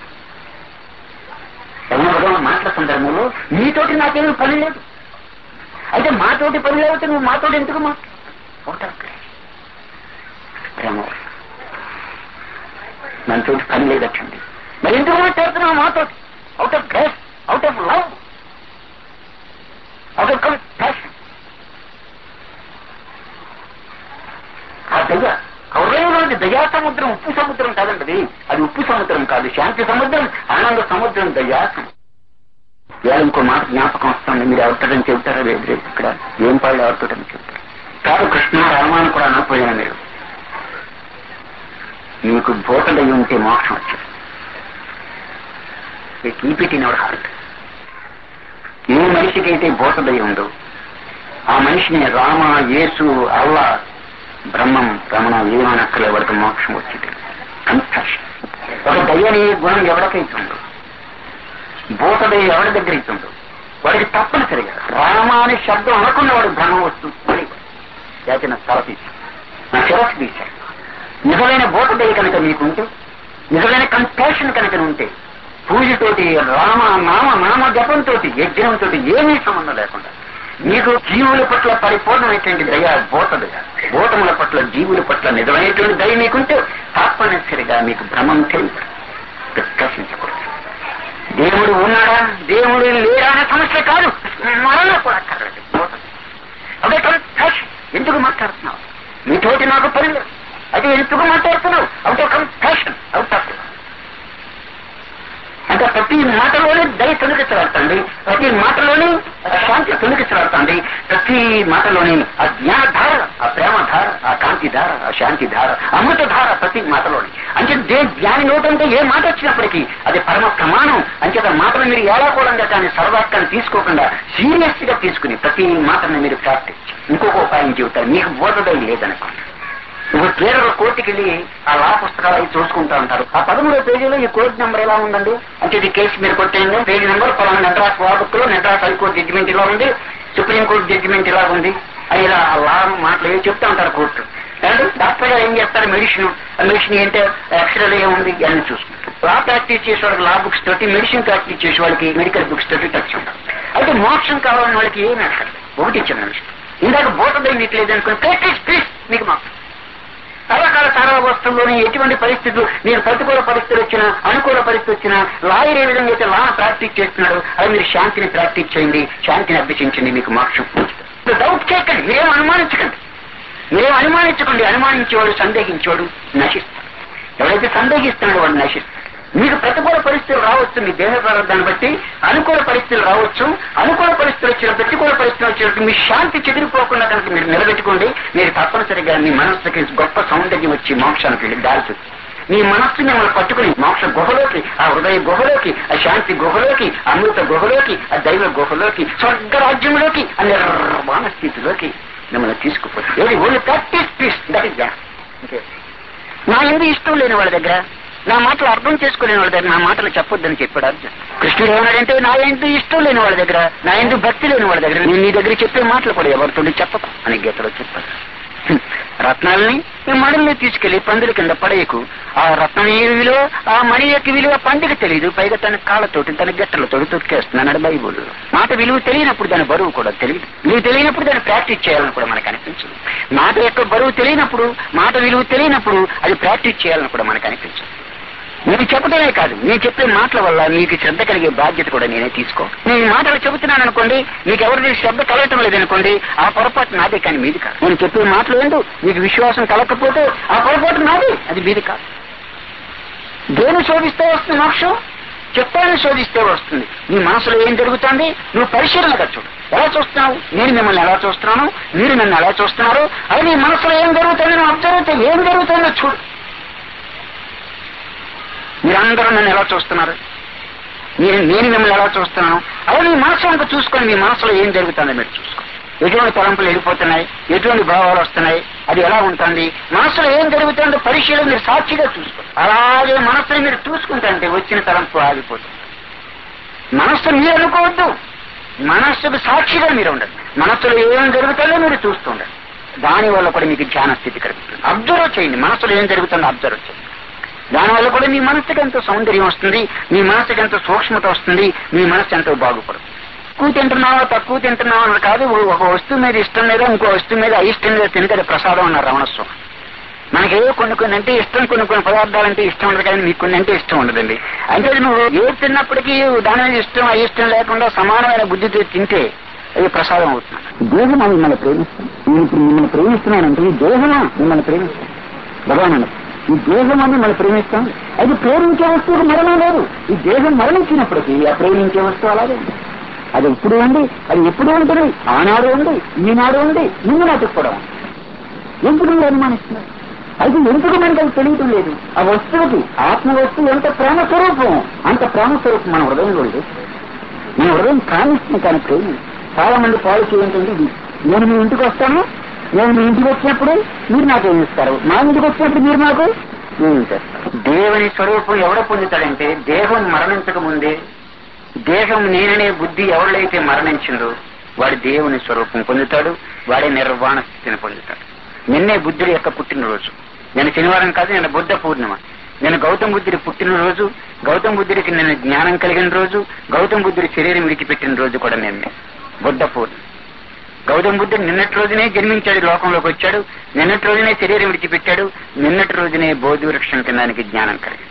రమణ భగవాన్ మాటల సందర్భంలో నీతోటి నాకేమీ పని లేదు అయితే మాతోటి పని లేకపోతే నువ్వు మాతోటి ఎందుకు మాట్లాడు ప్రేమ మనతోటి పని లేదట్టండి మరి ఎందుకు మాట్లాడుతున్నావు మాతోటి out of grace out of love out of compassion ఆ దయ హృదయంలోని దయాసముద్రం ఆనంద సముద్రం దయాసం ఇవాళ ఇంకో మాట జ్ఞాపకం వస్తుంది మీరు ఎవరితోటని చెబుతారా రేపు రేపు ఇక్కడ ఏం పళ్ళు ఎవరితోటని చెబుతారు కాదు కృష్ణ రామాను కూడా అనకపోయినా మీరు మీకు భూతలై ఉంటే మోక్షం వచ్చేది keep it in our heart ఏ మనిషికైతే భూతదయ ఉందో ఆ మనిషిని రామ యేసు అల్లా బ్రహ్మం రమణ ఏమనక్కలే వాడికి మోక్షం వచ్చింది కన్ఫెషన్ ఒక దయ్యని గుణం ఎవరికైతే ఉందో భూతదయ ఎవరి దగ్గర ఇస్తుందో వాడికి తప్పనిసరిగా రామ అనే శబ్దం అనకుండా వాడు బ్రహ్మం వస్తుంది లేకపోతే నా తల తీశాడు నా శిరస్సు తీశాడు నిజమైన భూతదయ కనుక మీకుంటే నిజమైన కంపాషన్ కనుక ఉంటే పూజతోటి రామ నామ నామ జపంతో యజ్ఞంతో ఏమీ సంబంధం లేకుండా మీకు జీవుల పట్ల పరిపూర్ణమైనటువంటి దయ భూతదయ భూతముల పట్ల జీవుల పట్ల నిజమైనటువంటి దయ మీకుంటే తప్పనిసరిగా మీకు భ్రమం తెలియదు వికసించకూడదు దేవుడు ఉన్నాడా దేవుడు లేడా అనే సమస్య కాదు మరణ కూడా అక్కర్లేదు భూతదయ. అదే కంపాషన్ ఎందుకు మాట్లాడుతున్నావు మీతోటి నాకు పని లేదు అది ఎందుకు మాట్లాడుతున్నావు out of compassion out of అంటే ప్రతి మాటలోనే దయ తొలగించబడుతుంది ప్రతి మాటలోని శాంతి తొలగించబడుతుంది ప్రతి మాటలోని ఆ జ్ఞానధార ఆ ప్రేమ ధార ఆ కాంతి ధార ఆ శాంతి ధార అమృత ధార ప్రతి మాటలోని అంటే దే జ్ఞాని నోటంటే ఏ మాట వచ్చినప్పటికీ అది పరమ ప్రమాణం అంచేత మాటలు మీరు ఏడాకూడంగా కానీ సర్వాత్కాన్ని తీసుకోకుండా సీరియస్ గా తీసుకుని ప్రతి మాటను మీరు ప్రాక్టీస్ ఇంకొక ఉపాయం చెబుతారు మీకు బోధదయం లేదనుకోండి ఇప్పుడు కేరళ కోర్టుకి వెళ్ళి ఆ లా పుస్తకాలు అవి చూసుకుంటా ఉంటారు ఆ పదమూడో పేజీలో ఈ కోర్టు నెంబర్ ఎలా ఉందండి అంటే ఇది కేసు మీరు కొట్టేయండి పేజీ నెంబర్ పలానా మెడ్రాస్ వాబుక్ లో మెడ్రాస్ హైకోర్టు జడ్జిమెంట్ ఇలా ఉంది సుప్రీం కోర్టు జడ్జిమెంట్ ఇలా ఉంది అని ఇలా ఆ లా మాటలు ఏవి చెప్తా ఉంటారు కోర్టు అంటే డాక్టర్ గారు ఏం చేస్తారు మెడిసిన్ మెడిసిన్ ఏంటో ఎక్స్రేలో ఏముంది అని చూసుకుంటారు లా ప్రాక్టీస్ చేసే వాళ్ళకి లా బుక్స్ తోటి మెడిసిన్ ప్రాక్టీస్ చేసే వాళ్ళకి మెడికల్ బుక్స్ తోటి టచ్ ఉంటారు అయితే మోక్షం కావాలని వాళ్ళకి ఏమి అక్కర్లేదు ఒకటి ఇచ్చిన విషయం ఇందాక బోటదై మీకు లేదనుకుని ప్లీజ్ ప్లీజ్ మీకు మోక్షం సర్వకాల సారా వస్తువులోని ఎటువంటి పరిస్థితులు మీరు ప్రతికూల పరిస్థితులు వచ్చినా అనుకూల పరిస్థితి వచ్చినా లాయర్ ఏ విధంగా అయితే లా ప్రాక్టీస్ చేస్తున్నాడు అది మీరు శాంతిని ప్రాక్టీస్ చేయండి శాంతిని అభ్యసించండి మీకు మోక్షం డౌట్ చేయకండి మీరేం అనుమానించకండి మీరేం అనుమానించకండి అనుమానించేవాడు సందేహించేవాడు నశిస్తాడు ఎవరైతే సందేహిస్తున్నాడో వాడు నశిస్తాడు మీకు ప్రతికూల పరిస్థితులు రావచ్చు మీ దేహ ప్రారంభాన్ని బట్టి అనుకూల పరిస్థితులు రావచ్చు అనుకూల పరిస్థితులు వచ్చిన ప్రతికూల పరిస్థితులు వచ్చినట్టు మీ శాంతి చెదిరిపోకుండా కనుక మీరు నిలబెట్టుకోండి మీరు తప్పనిసరిగా మీ మనస్సుకి గొప్ప సౌందర్యం వచ్చి మోక్షానికి వెళ్ళి దారి చూస్తుంది మీ మనస్సు మిమ్మల్ని పట్టుకుని మోక్ష గుహలోకి ఆ హృదయ గుహలోకి ఆ శాంతి గుహలోకి అమృత గుహలోకి ఆ దైవ గుహలోకి స్వర్గ రాజ్యంలోకి ఆ నిర్వాణ స్థితిలోకి మిమ్మల్ని తీసుకుపోతుంది ఏది only practice peace that is నా ఎందు ఇష్టం లేని వాళ్ళ దగ్గర నా మాటలు అర్థం చేసుకోలేని వాళ్ళ దగ్గర నా మాటలు చెప్పొద్దని చెప్పాడు అర్జున్ కృష్ణుడు ఏమన్నాడంటే నా ఎందు ఇష్టం లేని వాళ్ళ దగ్గర నా ఎందు భక్తి లేని వాళ్ళ దగ్గర నేను నీ దగ్గర చెప్పే మాటలు కూడా ఎవరితో చెప్పకు అని గీతలో చెప్పాడు హ్మ్. రత్నాలని ఈ మణుల్ని తీసుకెళ్లి పందుల కింద పడేయకు ఆ రత్నం ఏ విలువ ఆ మణి యొక్క విలువ పందికి తెలియదు పైగా తన కాళ్ళతోటి తన గట్టలతోటి తొక్కేస్తున్నాడు బైబుల్ మాట విలువ తెలియనప్పుడు దాని బరువు కూడా తెలియదు విలువ తెలియనప్పుడు దాన్ని ప్రాక్టీస్ చేయాలని కూడా మనకు అనిపించదు మాట యొక్క బరువు తెలియనప్పుడు మాట విలువ తెలియనప్పుడు అది ప్రాక్టీస్ చేయాలని కూడా మనకు అనిపించదు నేను చెప్పడమే కాదు నేను చెప్పే మాటల వల్ల మీకు శ్రద్ధ కలిగే బాధ్యత కూడా నేనే తీసుకో నేను మాటలు చెబుతున్నాను అనుకోండి మీకు ఎవరిది శ్రద్ధ కలగటం లేదనుకోండి ఆ పొరపాటు నాదే కానీ మీది కాదు నేను చెప్పే మాటలు ఏంటో మీకు విశ్వాసం కలగకపోతే ఆ పొరపాటు నాది అది మీది కాదు దేని శోధిస్తే వస్తుంది మోక్షం చిత్తాన్ని శోధిస్తే వస్తుంది నీ మనసులో ఏం జరుగుతుంది నువ్వు పరిశీలనగా చూడు ఎలా చూస్తున్నావు నేను మిమ్మల్ని ఎలా చూస్తున్నాను మీరు నన్ను ఎలా చూస్తున్నారు అది నీ మనసులో ఏం జరుగుతుంది నువ్వు అబ్జర్వ్ చేయి. ఏం జరుగుతుందో చూడు మీరందరూ నన్ను ఎలా చూస్తున్నారు నేను నేను మిమ్మల్ని ఎలా చూస్తున్నాను అలా మీ మనసు అంతా చూసుకొని మీ మనసులో ఏం జరుగుతుందో మీరు చూసుకోండి ఎటువంటి తలంపులు వెళ్ళిపోతున్నాయి ఎటువంటి భావాలు వస్తున్నాయి అది ఎలా ఉంటుంది మనసులో ఏం జరుగుతుందో పరిశీలన మీరు సాక్షిగా చూసుకోండి అలాగే మనసుని మీరు చూసుకుంటే వచ్చిన తలంపు ఆగిపోతుంది మనస్సు మీరు అనుకోవద్దు మనస్సుకు సాక్షిగా మీరు ఉండండి మనస్సులో ఏం జరుగుతుందో మీరు చూస్తుండండి దాని వల్ల కూడా మీకు ధ్యాన స్థితి కలుగుతుంది అబ్జర్వ్ చేయండి మనసులో ఏం జరుగుతుందో అబ్జర్వ్ చేయండి దానివల్ల కూడా మీ మనసుకి ఎంతో సౌందర్యం వస్తుంది మీ మనసుకి ఎంతో సూక్ష్మత వస్తుంది మీ మనసు ఎంతో బాగుపడుతుంది ఎక్కువ తింటున్నావా తక్కువ తింటున్నావా అన్నది కాదు ఒక వస్తువు మీద ఇష్టం మీద ఇంకో వస్తువు మీద అయిష్టం మీద తినక అది ప్రసాదం అన్నారు రమణస్వామి మనకేదో కొన్ని కొన్ని అంటే ఇష్టం కొన్ని కొన్ని పదార్థాలంటే ఇష్టం ఉండదు కానీ మీకు కొన్ని అంటే ఇష్టం ఉండదండి అంటే నువ్వు ఏ తిన్నప్పటికీ దాని మీద ఇష్టం అయిష్టం లేకుండా సమానమైన బుద్ధితో తింటే అది ప్రసాదం అవుతుంది దేహమా మిమ్మల్ని ప్రేమిస్తుంది నేను ఇప్పుడు మిమ్మల్ని ప్రేమిస్తున్నానంటే ఈ దేహమా మిమ్మల్ని ప్రేమిస్తుంది భగవాన్ అన్నారు ఈ దేహం అని మనం ప్రేమిస్తాం అది ప్రేమించే వస్తువుకు మరణం లేదు ఈ దేహం మరణించినప్పటికీ ఆ ప్రేమించే వస్తువు అలాగే ఉంది అది ఇప్పుడు ఉంది అది ఎప్పుడు ఉంటుంది ఆనాడు ఉంది ఈనాడు ఉంది ముందు నాటికి కూడా ఉంది ఎందుకు మీరు అనుమానిస్తున్నారు అయితే ఎందుకు మనకి అది తెలియటం లేదు ఆ వస్తువుకి ఆత్మ వస్తువు ఎంత ప్రేమ స్వరూపం అంత ప్రేమ స్వరూపం మన హృదయంలో లేదు మన హృదయం కానిస్తుంది కానీ ప్రేమ చాలా మంది పాలసీ ఏంటంటే ఇది నేను మీ ఇంటికి వస్తాను నేను మీ ఇంటికి వచ్చినప్పుడు మీరు నాకు ఏమి ఇస్తారు మా ఇంటికి వచ్చినప్పుడు మీరు నాకు ఏమి చేస్తారు దేవుని స్వరూపం ఎవడ పొందుతాడంటే దేహం మరణించక ముందే దేహం నేననే బుద్ధి ఎవరికైతే మరణించిందో వాడు దేవుని స్వరూపం పొందుతాడు వాడే నిర్వాణ స్థితిని పొందుతాడు నిన్నే బుద్ధుడి యొక్క పుట్టినరోజు నేను శనివారం కాదు నేను బుద్ధ పూర్ణిమ నేను గౌతమ బుద్ధుడి పుట్టినరోజు గౌతమ బుద్ధుడికి నేను జ్ఞానం కలిగిన రోజు గౌతమ బుద్ధుడి శరీరం విడిచిపెట్టిన రోజు కూడా నిన్నే బుద్ధ పూర్ణిమ గౌతమ బుద్ధుడు నిన్నటి రోజునే జన్మించాడు లోకంలోకి వచ్చాడు నిన్నటి రోజునే శరీరం విడిచిపెట్టాడు నిన్నటి రోజునే బోధి వృక్షం కిందానికి జ్ఞానం కలిగింది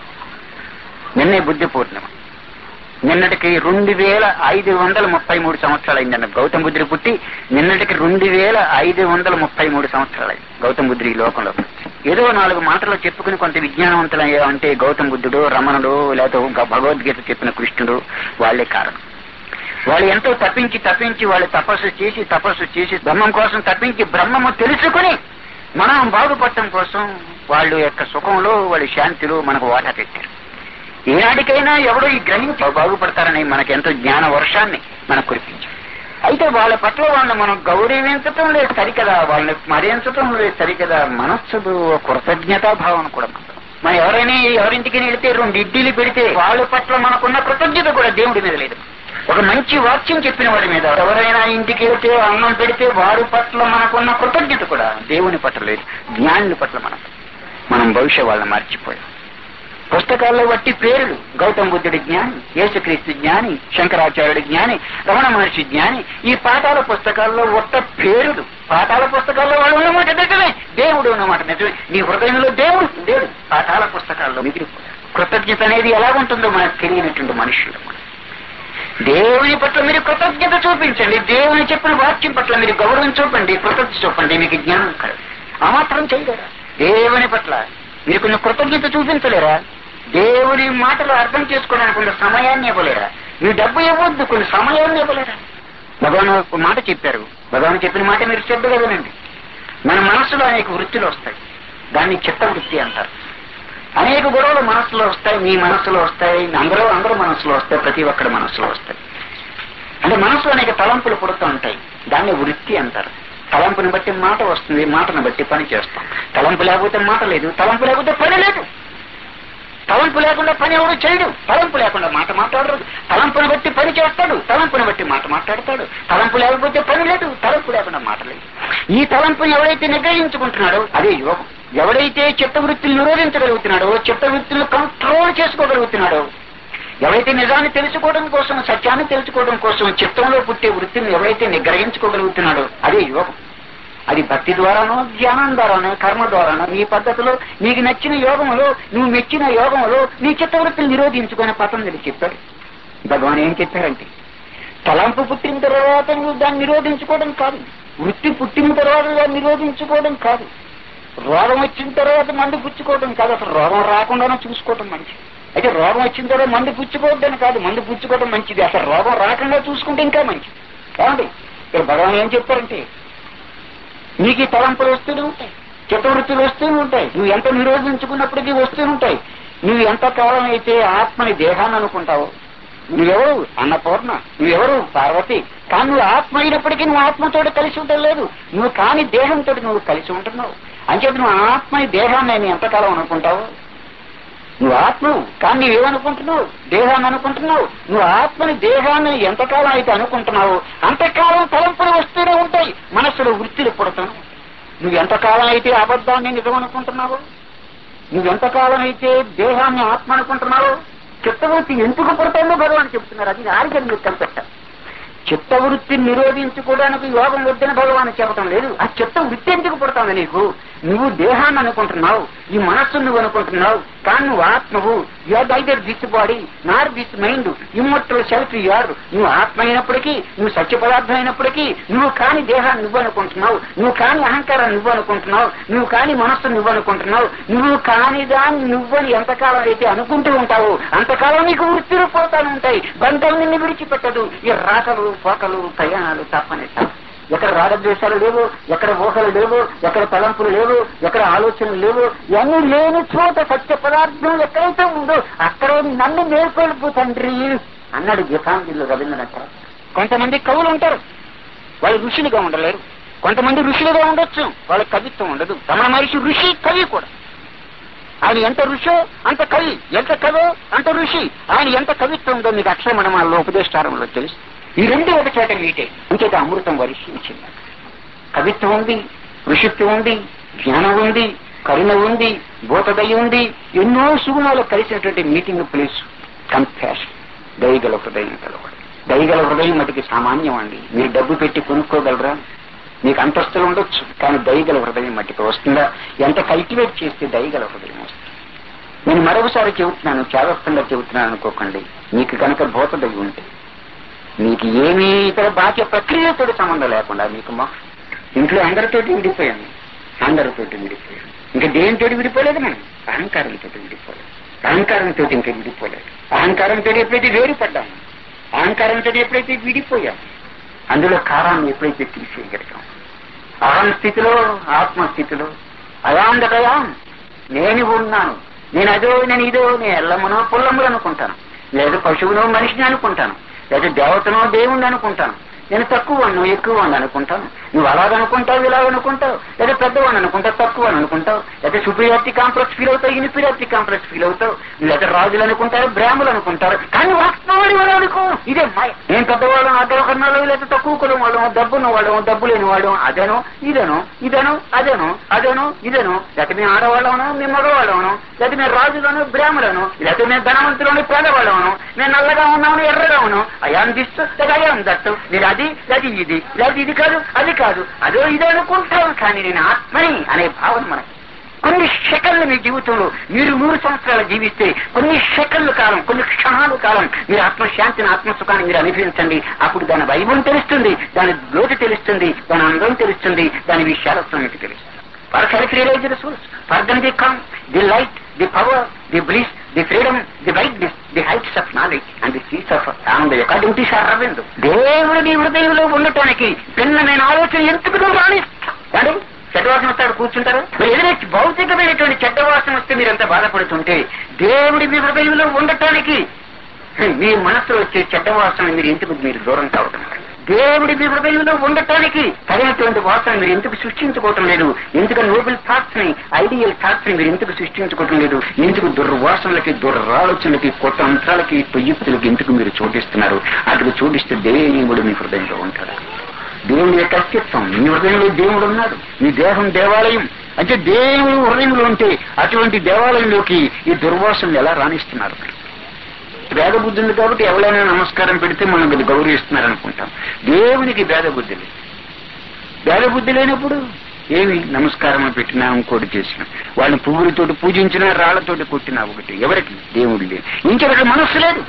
నిన్నే బుద్ధి పూర్ణిమ నిన్నటికి రెండు వేల ఐదు వందల ముప్పై మూడు సంవత్సరాలు అయిందన్న గౌతమ బుద్ధుడు పుట్టి నిన్నటికి రెండు వేల ఐదు వందల ముప్పై మూడు సంవత్సరాలు అయింది గౌతమ బుద్ధుడు ఈ లోకంలో ఏదో నాలుగు మాటలు చెప్పుకుని కొంత విజ్ఞానవంతులు అంటే గౌతమ బుద్ధుడు రమణుడు లేకపోతే భగవద్గీత చెప్పిన కృష్ణుడు వాళ్లే కారణం వాళ్ళు ఎంతో తప్పించి తప్పించి వాళ్ళు తపస్సు చేసి తపస్సు చేసి బ్రహ్మం కోసం తప్పించి బ్రహ్మము తెలుసుకుని మనం బాగుపడటం కోసం వాళ్ళు యొక్క సుఖంలో వాళ్ళ శాంతిలో మనకు వాటా పెట్టారు ఈనాటికైనా ఎవడో ఈ గ్రహించి బాగుపడతారని మనకి ఎంతో జ్ఞాన వర్షాన్ని మనకు కురిపించారు అయితే వాళ్ళ పట్ల వాళ్ళని మనం గౌరవించటం లేదు సరికదా వాళ్ళని స్మరించటం లేదు సరికదా మనస్సులో కృతజ్ఞతా భావన కూడా మనకు. మనం ఎవరైనా ఎవరింటికి వెళితే రెండు ఇడ్లీలు పెడితే వాళ్ళ పట్ల మనకున్న కృతజ్ఞత కూడా దేవుడి మీద లేదు ఒక మంచి వాక్యం చెప్పిన వాడి మీద ఎవరైనా ఇంటికి వెళ్తే అన్నం పెడితే వారి పట్ల మనకున్న కృతజ్ఞత కూడా దేవుని పట్ల లేదు జ్ఞానుల పట్ల మనకు మనం భవిష్య వాళ్ళని మర్చిపోయాం పుస్తకాల్లో బట్టి పేర్లు గౌతమ బుద్ధుడి జ్ఞాని యేసుక్రీస్తు జ్ఞాని శంకరాచార్యుడి జ్ఞాని రమణ మహర్షి జ్ఞాని ఈ పాఠాల పుస్తకాల్లో ఒక్క పేరులు పాఠాల పుస్తకాల్లో వాళ్ళు ఉన్నమాట నిజమే దేవుడు ఉన్నమాట నిజమే నీ హృదయంలో దేవుడు దేవుడు పాఠాల పుస్తకాల్లో మిగిలిపోయాడు కృతజ్ఞత అనేది ఎలా ఉంటుందో మనకు తెలియనటువంటి మనుషులు దేవుని పట్ల మీరు కృతజ్ఞత చూపించండి దేవుని చెప్పిన వాక్యం పట్ల మీరు గౌరవం చూపండి కృతజ్ఞత చూపండి మీకు జ్ఞానం కలదు ఆ మాత్రం చేయలేరా దేవుని పట్ల మీరు కొంచెం కృతజ్ఞత చూపించలేరా దేవుని మాటలు అర్థం చేసుకోవడానికి కొంత సమయాన్ని ఇవ్వలేరా మీ డబ్బు ఇవ్వద్దు కొన్ని సమయాన్ని ఇవ్వలేరా భగవాన్ ఒక మాట చెప్పారు భగవాన్ చెప్పిన మాట మీరు శ్రద్ధగా వినండి మన మనసులో అనేక వృత్తులు వస్తాయి దాన్ని చిత్త వృత్తి అంటారు అనేక గొడవలు మనసులో వస్తాయి మీ మనసులో వస్తాయి అందరూ అందరూ మనసులో వస్తాయి ప్రతి ఒక్కరి మనసులో వస్తాయి అంటే మనసులో అనేక తలంపులు పుడుతూ ఉంటాయి దాన్ని వృత్తి అంటారు తలంపుని బట్టి మాట వస్తుంది మాటను బట్టి పని చేస్తాం తలంపు లేకపోతే మాట లేదు తలంపు లేకపోతే పని లేదు తలంపు లేకుండా పని ఎవరు చేయడు తలంపు లేకుండా మాట మాట్లాడరు తలంపుని బట్టి పని చేస్తాడు తలంపుని బట్టి మాట మాట్లాడతాడు తలంపు లేకపోతే పని లేదు తలంపు లేకుండా మాట లేదు ఈ తలంపుని ఎవరైతే నిగ్రహించుకుంటున్నాడో అదే యోగం ఎవడైతే చిత్తవృత్తిని నిరోధించగలుగుతున్నాడో చిత్తవృత్తిని కంట్రోల్ చేసుకోగలుగుతున్నాడో ఎవరైతే నిజాన్ని తెలుసుకోవడం కోసం సత్యాన్ని తెలుసుకోవడం కోసం చిత్తంలో పుట్టే వృత్తిని ఎవరైతే నిగ్రహించుకోగలుగుతున్నాడో అదే యోగం అది భక్తి ద్వారానో ధ్యానం ద్వారానో కర్మ ద్వారానో ఈ పద్ధతిలో నీకు నచ్చిన యోగంలో నువ్వు మెచ్చిన యోగంలో నీ చిత్తవృత్తిని నిరోధించుకునే పతంజలి చెప్పాడు భగవాన్ ఏం చెప్పారంటే తలంపు పుట్టిన తర్వాత నువ్వు దాన్ని నిరోధించుకోవడం కాదు వృత్తి పుట్టిన తర్వాత దాన్ని నిరోధించుకోవడం కాదు రోగం వచ్చిన తర్వాత మందు పుచ్చుకోవడం కాదు అసలు రోగం రాకుండానే చూసుకోవడం మంచిది అయితే రోగం వచ్చిన తర్వాత మందు పుచ్చుకోవద్దని కాదు మందు పుచ్చుకోవడం మంచిది అసలు రోగం రాకుండా చూసుకుంటే ఇంకా మంచిది ఏమండి ఇక్కడ భగవాన్ ఏం చెప్పారంటే నీకు ఈ తలంపులు వస్తూనే ఉంటాయి చిత్తవృత్తులు వస్తూనే ఉంటాయి నువ్వు ఎంత నిరోధించుకున్నప్పటికీ వస్తూనే ఉంటాయి నువ్వు ఎంత కాలం అయితే ఆత్మని దేహాన్ని అనుకుంటావో నువ్వెవరు అన్నపూర్ణ నువ్వెవరు పార్వతి కానీ నువ్వు ఆత్మ అయినప్పటికీ నువ్వు ఆత్మతోటి కలిసి ఉండడం లేదు నువ్వు కాని దేహంతో నువ్వు కలిసి ఉంటున్నావు అంచేది నువ్వు ఆత్మని దేహాన్ని నేను ఎంతకాలం అనుకుంటావు నువ్వు ఆత్మ కానీ నువ్వేమనుకుంటున్నావు దేహాన్ని అనుకుంటున్నావు నువ్వు ఆత్మని దేహాన్ని ఎంతకాలం అయితే అనుకుంటున్నావు అంతకాలం తలంపులు వస్తూనే ఉంటాయి మనస్సులో వృత్తులు పుడతాను నువ్వు ఎంతకాలం అయితే అబద్ధాన్ని నిజం అనుకుంటున్నావు నువ్వెంతకాలం అయితే దేహాన్ని ఆత్మ అనుకుంటున్నావు చిత్తవృత్తి ఎందుకు పుడతామో భగవాన్ చెప్తున్నారు అది ఆరిజన్ మీరు కనిపెట్టారు చిత్తవృత్తిని నిరోధించుకోవడానికి యోగం వద్దని భగవాన్ చెప్పటం లేదు ఆ చిత్త వృత్తి ఎందుకు పుడుతుంది నీకు నువ్వు దేహాన్ని అనుకుంటున్నావు ఈ మనస్సును నువ్వు అనుకుంటున్నావు కానీ నువ్వు ఆత్మవు you're neither this body nor this mind immortal self you're నువ్వు ఆత్మ అయినప్పటికీ నువ్వు సత్య పదార్థం అయినప్పటికీ నువ్వు కాని దేహాన్ని నువ్వు అనుకుంటున్నావు నువ్వు కాని అహంకారాన్ని నువ్వు అనుకుంటున్నావు నువ్వు కాని మనస్సు నువ్వు అనుకుంటున్నావు నువ్వు కాని దాన్ని నువ్వని ఎంతకాలం అయితే అనుకుంటూ ఉంటావు అంతకాలం నీకు వృత్తిలో పోతాను ఉంటాయి బంధం నిన్ను విడిచిపెట్టదు ఈ రాకలు పోకలు ప్రయాణాలు తప్పనే తప్ప ఎక్కడ రాగద్వేషాలు లేవు ఎక్కడ ఊహలు లేవు ఎక్కడ తలంపులు లేవు ఎక్కడ ఆలోచనలు లేవు ఇవన్నీ లేని చోట సత్య పదార్థం ఎక్కడైతే ఉందో అక్కడే నన్ను మేల్కొల్పు తండ్రి అన్నాడు గీతాంజలిలో రవీంద్రనాథ్ ఠాగూర్. కొంతమంది కవులు ఉంటారు వాళ్ళు ఋషులుగా ఉండలేరు కొంతమంది ఋషులుగా ఉండొచ్చు వాళ్ళకి కవిత్వం ఉండదు రమణ మహర్షి ఋషి కవి కూడా ఆయన ఎంత ఋషో అంత కవి ఎంత కవో అంత ఋషి ఆయన ఎంత కవిత్వం ఉందో మీకు అక్షరమణమాల్లో ఉపదేష్టారంలో తెలుసు ఈ రెండు ఒక చోట మీటే ఇంకేత అమృతం వర్షించింది కవిత్వం ఉంది ఋషిత్వం ఉంది జ్ఞానం ఉంది కరుణ ఉంది భూతదయ ఉంది ఎన్నో సుగుణాలు కలిసినటువంటి మీటింగ్ ప్లేస్ కంపాషన్ దయగల హృదయం కలవాడు దయగల హృదయం మటుకి సామాన్యం అండి మీరు డబ్బు పెట్టి కొనుక్కోగలరా మీకు అంతస్తులు ఉండొచ్చు కానీ దయగల హృదయం మట్టికి వస్తుందా ఎంత కల్టివేట్ చేస్తే దయగల హృదయం వస్తుంది నేను మరొకసారి చెబుతున్నాను చేదస్తంగా చెబుతున్నాను అనుకోకండి మీకు కనుక భూతదయ ఉంటే మీకు ఏమీ ఇతర బాహ్య ప్రక్రియతో సంబంధం లేకుండా మీకు మోక్షం ఇంట్లో అందరితోటి విడిపోయాను అందరితోటి విడిపోయాను ఇంకా దేనితో విడిపోలేదు మనం అహంకారంతో విడిపోలేదు అహంకారంతో ఇంకా విడిపోలేదు అహంకారంతో ఎప్పుడైతే వేరుపడ్డాము అహంకారంతో ఎప్పుడైతే విడిపోయాము అందులో కారాన్ని ఎప్పుడైతే తీసేయగలిగాం అహం స్థితిలో ఆత్మ స్థితిలో అయాందటయాం నేను ఉన్నాను నేను అదో నేను ఇదో నేను ఎల్లమ్మనో పుల్లమ్మలు అనుకుంటాను లేదా పశువునో మనిషిని అనుకుంటాను లేదా దేవతనో దేవుణ్ణి అనుకుంటాను నేను తక్కువ నువ్వు ఎక్కువ అని అనుకుంటాను నువ్వు అలాగనుకుంటావు ఇలా అనుకుంటావు లేదా పెద్దవాడిని అనుకుంటావు తక్కువ అని అనుకుంటావు లేదా సుపీరియారిటీ కాంప్లెక్స్ ఫీల్ అవుతావు ఇన్ఫీరియారిటీ కాంప్లెక్స్ ఫీల్ అవుతావు లేదా రాజులు అనుకుంటారు బ్రాహ్మలు అనుకుంటారు కానీ వాస్తవాడి వాళ్ళు అనుకో ఇదే మాయ నేను పెద్దవాళ్ళం అగ్రకర్ణాలు లేదా తక్కువ కులం వాళ్ళం డబ్బున్న వాళ్ళం డబ్బు లేని వాళ్ళం అదేనో ఇదేనో ఇదేనో అదేనో అదేనో ఇదేనో లేకపోతే మేము ఆడవాళ్ళను మేము మగవాళ్ళను లేకపోతే మేము రాజులను బ్రాహ్మలను లేకపోతే మేము ధనవంతులను పేదవాళ్ళను నేను నల్లగా ఉన్నాను ఎర్రగా ఉన్నాను అయాన్ దిస్తూ లేదా అయాన్ దట్టు నేను అది లేదా ఇది లేదా ఇది కాదు అది కాదు అదో ఇదో అనుకుంటాను కానీ నేను ఆత్మని అనే భావన మనకి కొన్ని సెకండ్లు మీ జీవితంలో మీరు నూరు సంవత్సరాలు జీవిస్తే కొన్ని సెకండ్ల కాలం కొన్ని క్షణాల కాలం మీరు ఆత్మశాంతిని ఆత్మసుఖాన్ని మీరు అనుభవించండి అప్పుడు దాని వైభవం తెలుస్తుంది దాని లోటు తెలుస్తుంది దాని అందం తెలుస్తుంది దాని విశాలత్వం మీకు తెలుస్తుంది For self-realized souls, for them they come, the light, the power, the bliss, the freedom, the brightness, the heights of knowledge and the seas of ఆనంద according to Sir Aurobindo. దేవుడు నీ హృదయంలో ఉండటానికి భిన్నమైన ఆలోచన ఎందుకు నువ్వు రాణిస్తావు చెడ్డవాసన వస్తాడు కూర్చుంటారు మరి ఏదైనా భౌతికమైనటువంటి చెడ్డవాసన వస్తే మీరంతా బాధపడుతుంటే దేవుడి మీ హృదయంలో ఉండటానికి మీ మనసులో వచ్చే చెడ్డవాసన మీరు ఎందుకు మీరు దూరం కావటం లేదు? దేవుడి మీ హృదయంలో ఉండటానికి సరైనటువంటి వాసన మీరు ఎందుకు సృష్టించుకోవటం లేదు ఎందుకు నోబెల్ థాట్స్ ని ఐడియల్ థాట్స్ ని మీరు ఎందుకు సృష్టించుకోవటం లేదు ఎందుకు దుర్వాసనలకి దుర్రాలోచనలకి కొత్త అంశాలకి పొయ్యుక్తులకి ఎందుకు మీరు చోటిస్తున్నారు అక్కడ చోటిస్తే దేవుడు మీ హృదయంలో ఉంటాడు దేవుని యొక్క అస్తిత్వం మీ హృదయంలో దేవుడు ఉన్నాడు మీ దేహం దేవాలయం అంటే దేవుడు హృదయంలో ఉంటే అటువంటి దేవాలయంలోకి ఈ దుర్వాసనలు ఎలా రాణిస్తున్నారు మీరు భేద బుద్ధి ఉంది కాబట్టి ఎవరైనా నమస్కారం పెడితే మనం అది గౌరవిస్తున్నారు అనుకుంటాం దేవునికి భేద బుద్ధి లేదు భేద బుద్ధి లేనప్పుడు ఏమి నమస్కారం పెట్టినా ఇంకోటి చేసిన వాళ్ళని పువ్వులతోటి పూజించినా రాళ్లతోటి కొట్టినా ఒకటి ఎవరికి దేవుడు లేదు ఇంకెవరికి మనస్సు లేదు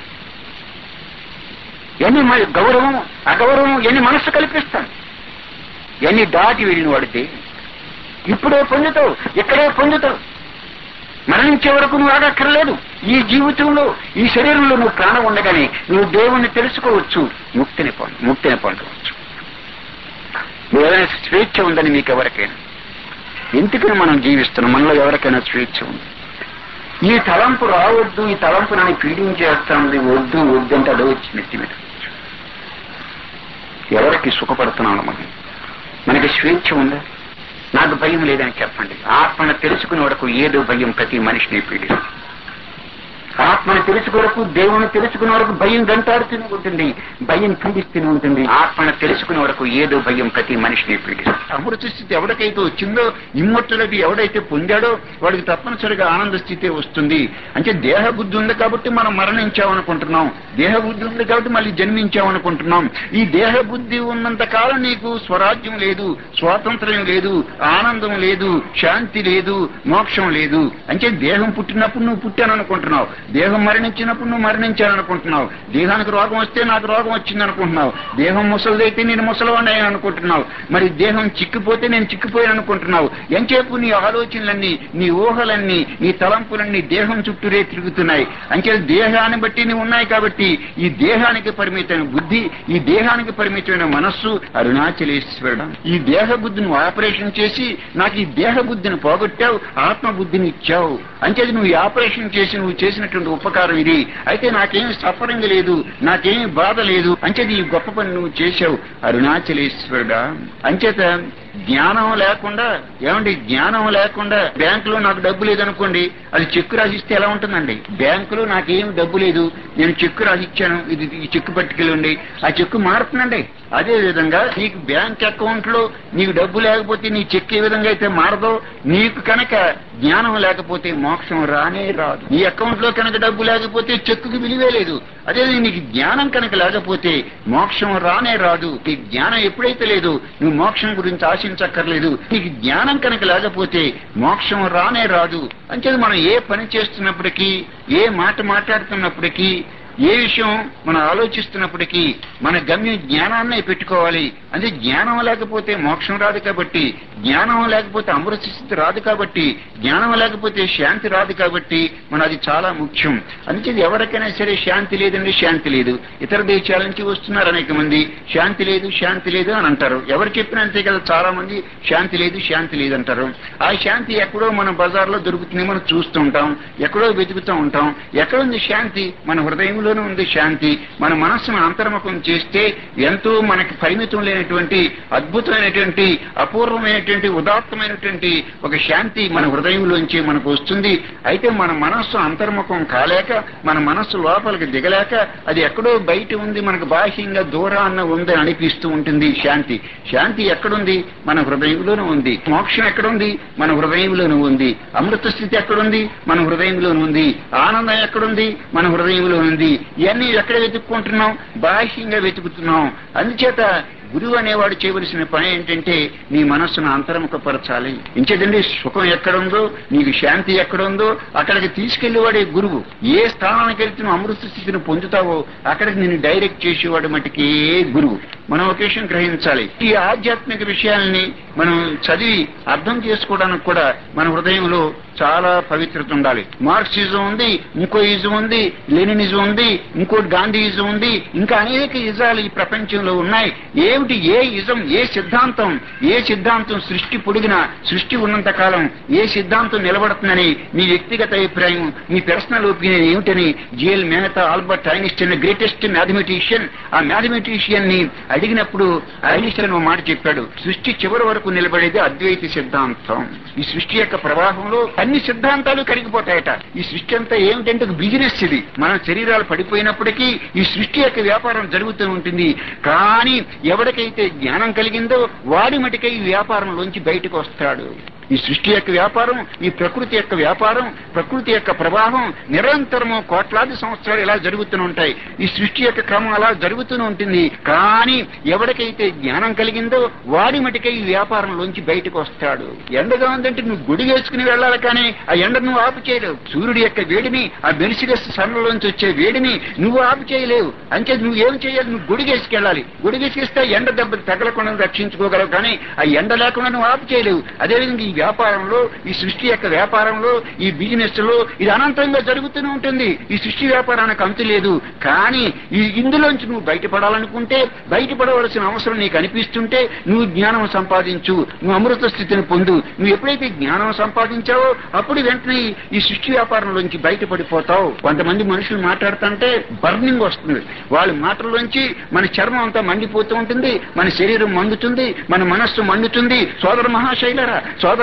ఎన్ని మ- గౌరవం అగౌరవం ఎన్ని మనస్సు కల్పిస్తాను ఎన్ని దాటి వెళ్ళిన వాడితే ఇప్పుడే పొందుతావు ఇక్కడే పొందుతావు మరణించే వరకు నువ్వు ఆగక్కర్లేదు ఈ జీవితంలో ఈ శరీరంలో నువ్వు ప్రాణం ఉండగానే నువ్వు దేవుణ్ణి తెలుసుకోవచ్చు ముక్తిని పొంద ముక్తిని పొందవచ్చు నువ్వు ఏదైనా స్వేచ్ఛ ఉందని మీకు ఎవరికైనా ఎందుకని మనం జీవిస్తున్నాం మనలో ఎవరికైనా స్వేచ్ఛ ఉంది ఈ తలంపు రావద్దు ఈ తలంపు నన్ను పీడించేస్తుంది వద్దు వద్దు అంటే అదో వచ్చి నెత్తి మీద ఎవరికి సుఖపడుతున్నాను మనం మనకి స్వేచ్ఛ ఉందా నాకు భయం లేదని చెప్పండి ఆత్మను తెలుసుకునే వరకు ఏదో భయం ప్రతి మనిషిని పీడిస్తుంది ఆత్మ ఆత్మను తెలుసుకొరకు దేవుని తెలుసుకునే వరకు భయం వెంటాడుతూనే ఉంటుంది భయం పీడిస్తూనే ఉంటుంది ఆత్మను తెలుసుకునే వరకు ఏదో భయం ప్రతి మనిషిని పీడిస్తుంది అమృత స్థితి ఎవరికైతే వచ్చిందో ఇమ్మొట్టలకి ఎవడైతే పొందాడో వాడికి తప్పనిసరిగా ఆనంద స్థితి వస్తుంది అంటే దేహ బుద్ధి ఉంది కాబట్టి మనం మరణించామనుకుంటున్నాం దేహ బుద్ధి ఉంది కాబట్టి మళ్ళీ జన్మించామనుకుంటున్నాం ఈ దేహ బుద్ధి ఉన్నంత కాలం నీకు స్వరాజ్యం లేదు స్వాతంత్ర్యం లేదు ఆనందం లేదు శాంతి లేదు మోక్షం లేదు అంటే దేహం పుట్టినప్పుడు నువ్వు పుట్టాననుకుంటున్నావు దేహం మరణించినప్పుడు నువ్వు మరణించాననుకుంటున్నావు దేహానికి రోగం వస్తే నాకు రోగం వచ్చింది అనుకుంటున్నావు దేహం ముసలిదైతే నేను ముసలివాడిని అయ్యాను అనుకుంటున్నావు మరి దేహం చిక్కిపోతే నేను చిక్కిపోయాను అనుకుంటున్నావు ఎంచేపు నీ ఆలోచనలన్నీ నీ ఊహలన్నీ నీ తలంపులన్నీ దేహం చుట్టూరే తిరుగుతున్నాయి అంటే దేహాన్ని బట్టి నీవు ఉన్నాయి కాబట్టి ఈ దేహానికి పరిమితమైన బుద్ధి ఈ దేహానికి పరిమితమైన మనస్సు అరుణాచలేశ్వరుడు ఈ దేహ బుద్ధిని ఆపరేషన్ చేసి నాకు ఈ దేహ బుద్ధిని పోగొట్టావు ఆత్మ బుద్ధిని ఇచ్చావు అంటే నువ్వు ఈ ఆపరేషన్ చేసి నువ్వు చేసినటువంటి ఉపకారం ఇది అయితే నాకేం సఫరింగ్ లేదు నాకేం బాధ లేదు అంచేది ఈ గొప్ప పని నువ్వు చేశావు అరుణాచలేశ్వరుడా అంచేత జ్ఞానం లేకుండా ఏమండి జ్ఞానం లేకుండా బ్యాంకులో నాకు డబ్బు లేదనుకోండి అది చెక్కు రాసిస్తే ఎలా ఉంటుందండి బ్యాంకులో నాకేం డబ్బు లేదు నేను చెక్కు రాసిచ్చాను ఇది ఈ చెక్కు పట్టుకెళ్ళండి ఆ చెక్కు మారుతుందండి అదే విధంగా నీకు బ్యాంక్ అకౌంట్ లో నీకు డబ్బు లేకపోతే నీ చెక్ ఏ విధంగా అయితే మారదో నీకు కనుక జ్ఞానం లేకపోతే మోక్షం రానే రాదు నీ అకౌంట్ లో కనుక డబ్బు లేకపోతే చెక్కుకి విలువే లేదు అదే నీకు జ్ఞానం కనుక లేకపోతే మోక్షం రానే రాదు నీ జ్ఞానం ఎప్పుడైతే లేదు నువ్వు మోక్షం గురించి ఆశించక్కర్లేదు నీకు జ్ఞానం కనుక లేకపోతే మోక్షం రానే రాదు అంచేది మనం ఏ పని చేస్తున్నప్పటికీ ఏ మాట మాట్లాడుతున్నప్పటికీ ఏ విషయం మనం ఆలోచిస్తున్నప్పటికీ మన గమ్యం జ్ఞానాన్నే పెట్టుకోవాలి అంటే జ్ఞానం లేకపోతే మోక్షం రాదు కాబట్టి జ్ఞానం లేకపోతే అమృత స్థితి రాదు కాబట్టి జ్ఞానం లేకపోతే శాంతి రాదు కాబట్టి మన అది చాలా ముఖ్యం అందుకే ఎవరికైనా సరే శాంతి లేదండి శాంతి లేదు ఇతర దేశాల నుంచి వస్తున్నారు అనేక మంది శాంతి లేదు శాంతి లేదు అని అంటారు ఎవరు చెప్పినా అంతే కదా చాలా మంది శాంతి లేదు శాంతి లేదు అంటారు ఆ శాంతి ఎక్కడో మన బజార్లో దొరుకుతుంది మనం చూస్తూ ఉంటాం ఎక్కడో వెతుకుతూ ఉంటాం ఎక్కడుంది శాంతి మన హృదయంలోనే ఉంది శాంతి మన మనస్సును అంతర్ముఖం చేస్తే ఎంతో మనకి పరిమితం లేనటువంటి అద్భుతమైనటువంటి అపూర్వమైనటువంటి ఉదాత్తమైనటువంటి ఒక శాంతి మన హృదయంలోంచి మనకు వస్తుంది అయితే మన మనస్సు అంతర్ముఖం కాలేక మన మనస్సు లోపలికి దిగలేక అది ఎక్కడో బయట ఉంది మనకు బాహ్యంగా దూరాన్న ఉంది అనిపిస్తూ ఉంటుంది శాంతి శాంతి ఎక్కడుంది మన హృదయంలోనూ ఉంది మోక్షం ఎక్కడుంది మన హృదయంలోనూ ఉంది అమృత స్థితి ఎక్కడుంది మన హృదయంలోనూ ఉంది ఆనందం ఎక్కడుంది మన హృదయంలో ఉంది ఇవన్నీ ఎక్కడ వెతుక్కుంటున్నాం బాహ్యంగా వెతుకుతున్నాం అందుచేత గురువు అనేవాడు చేయవలసిన పని ఏంటంటే నీ మనస్సును అంతర్ముఖపరచాలి ఇంచేదండి సుఖం ఎక్కడుందో నీకు శాంతి ఎక్కడుందో అక్కడికి తీసుకెళ్లేవాడే గురువు ఏ స్థానానికి వెళ్తే నువ్వు అమృత స్థితిని పొందుతావో అక్కడికి నేను డైరెక్ట్ చేసేవాడు మటుకే గురువు మనం ఒక విషయం గ్రహించాలి ఈ ఆధ్యాత్మిక విషయాల్ని మనం చదివి అర్థం చేసుకోవడానికి కూడా మన హృదయంలో చాలా పవిత్రత ఉండాలి మార్క్సిజం ఉంది ఇంకో ఇజం ఉంది లెనినిజం ఉంది ఇంకోటి గాంధీయిజం ఉంది ఇంకా అనేక ఇజాలు ఈ ప్రపంచంలో ఉన్నాయి ఏమిటి ఏ ఇజం ఏ సిద్ధాంతం ఏ సిద్ధాంతం సృష్టి పొడిగిన సృష్టి ఉన్నంత కాలం ఏ సిద్ధాంతం నిలబడుతుందని మీ వ్యక్తిగత అభిప్రాయం మీ పర్సనల్ ఒపీనియన్ ఏమిటని G L Mehta Albert Einstein greatest mathematician ఆ మ్యాథమెటిషియన్ ని అడిగినప్పుడు ఐనిస్టైన్ ఒక మాట చెప్పాడు సృష్టి చివరి వరకు నిలబడేది అద్వైత సిద్ధాంతం ఈ సృష్టి యొక్క ప్రవాహంలో అన్ని సిద్ధాంతాలు కరిగిపోతాయట ఈ సృష్టి అంతా ఏమిటంటే ఒక బిజినెస్ ఇది మన శరీరాలు పడిపోయినప్పటికీ ఈ సృష్టి యొక్క వ్యాపారం జరుగుతూ ఉంటుంది కానీ ఎవరికైతే జ్ఞానం కలిగిందో వాడి మటుకే ఈ వ్యాపారంలోంచి బయటకు వస్తాడు ఈ సృష్టి యొక్క వ్యాపారం ఈ ప్రకృతి యొక్క వ్యాపారం ప్రకృతి యొక్క ప్రవాహం నిరంతరము కోట్లాది సంవత్సరాలు ఇలా జరుగుతూనే ఉంటాయి ఈ సృష్టి యొక్క క్రమం అలా జరుగుతూనే ఉంటుంది కానీ ఎవరికైతే జ్ఞానం కలిగిందో వాడి మటుకే ఈ వ్యాపారంలోంచి బయటకు వస్తాడు ఎండగా ఉందంటే నువ్వు గుడి వేసుకుని వెళ్ళాలి కానీ ఆ ఎండ నువ్వు ఆపు చేయలేవు సూర్యుడి యొక్క వేడిని ఆ మెరిసిగస్ సన్నులోంచి వచ్చే వేడిని నువ్వు ఆపు చేయలేవు అంతే నువ్వు ఏం చేయాలి నువ్వు గుడి వేసుకెళ్ళాలి గుడి వేసుకెస్తే ఎండ దెబ్బ తగలకుండా రక్షించుకోగలవు కానీ ఆ ఎండ లేకుండా నువ్వు ఆపు చేయలేవు అదేవిధంగా ఈ వ్యాపారంలో ఈ సృష్టి యొక్క వ్యాపారంలో ఈ బిజినెస్ లో ఇది అనంతంగా జరుగుతూనే ఉంటుంది ఈ సృష్టి వ్యాపారానికి అంతు లేదు కానీ ఈ ఇందులోంచి నువ్వు బయటపడాలనుకుంటే బయటపడవలసిన అవసరం నీకు అనిపిస్తుంటే నువ్వు జ్ఞానం సంపాదించు నువ్వు అమృత స్థితిని పొందు నువ్వు ఎప్పుడైతే జ్ఞానం సంపాదించావో అప్పుడు వెంటనే ఈ- ఈ సృష్టి వ్యాపారంలోంచి బయటపడిపోతావు కొంతమంది మనుషులు మాట్లాడుతుంటే బర్నింగ్ వస్తుంది వాళ్ళ మాటల్లోంచి మన చర్మం అంతా మండిపోతూ ఉంటుంది మన శరీరం మండుతుంది మన మనస్సు మండుతుంది సోదర మహాశైలరా సోదర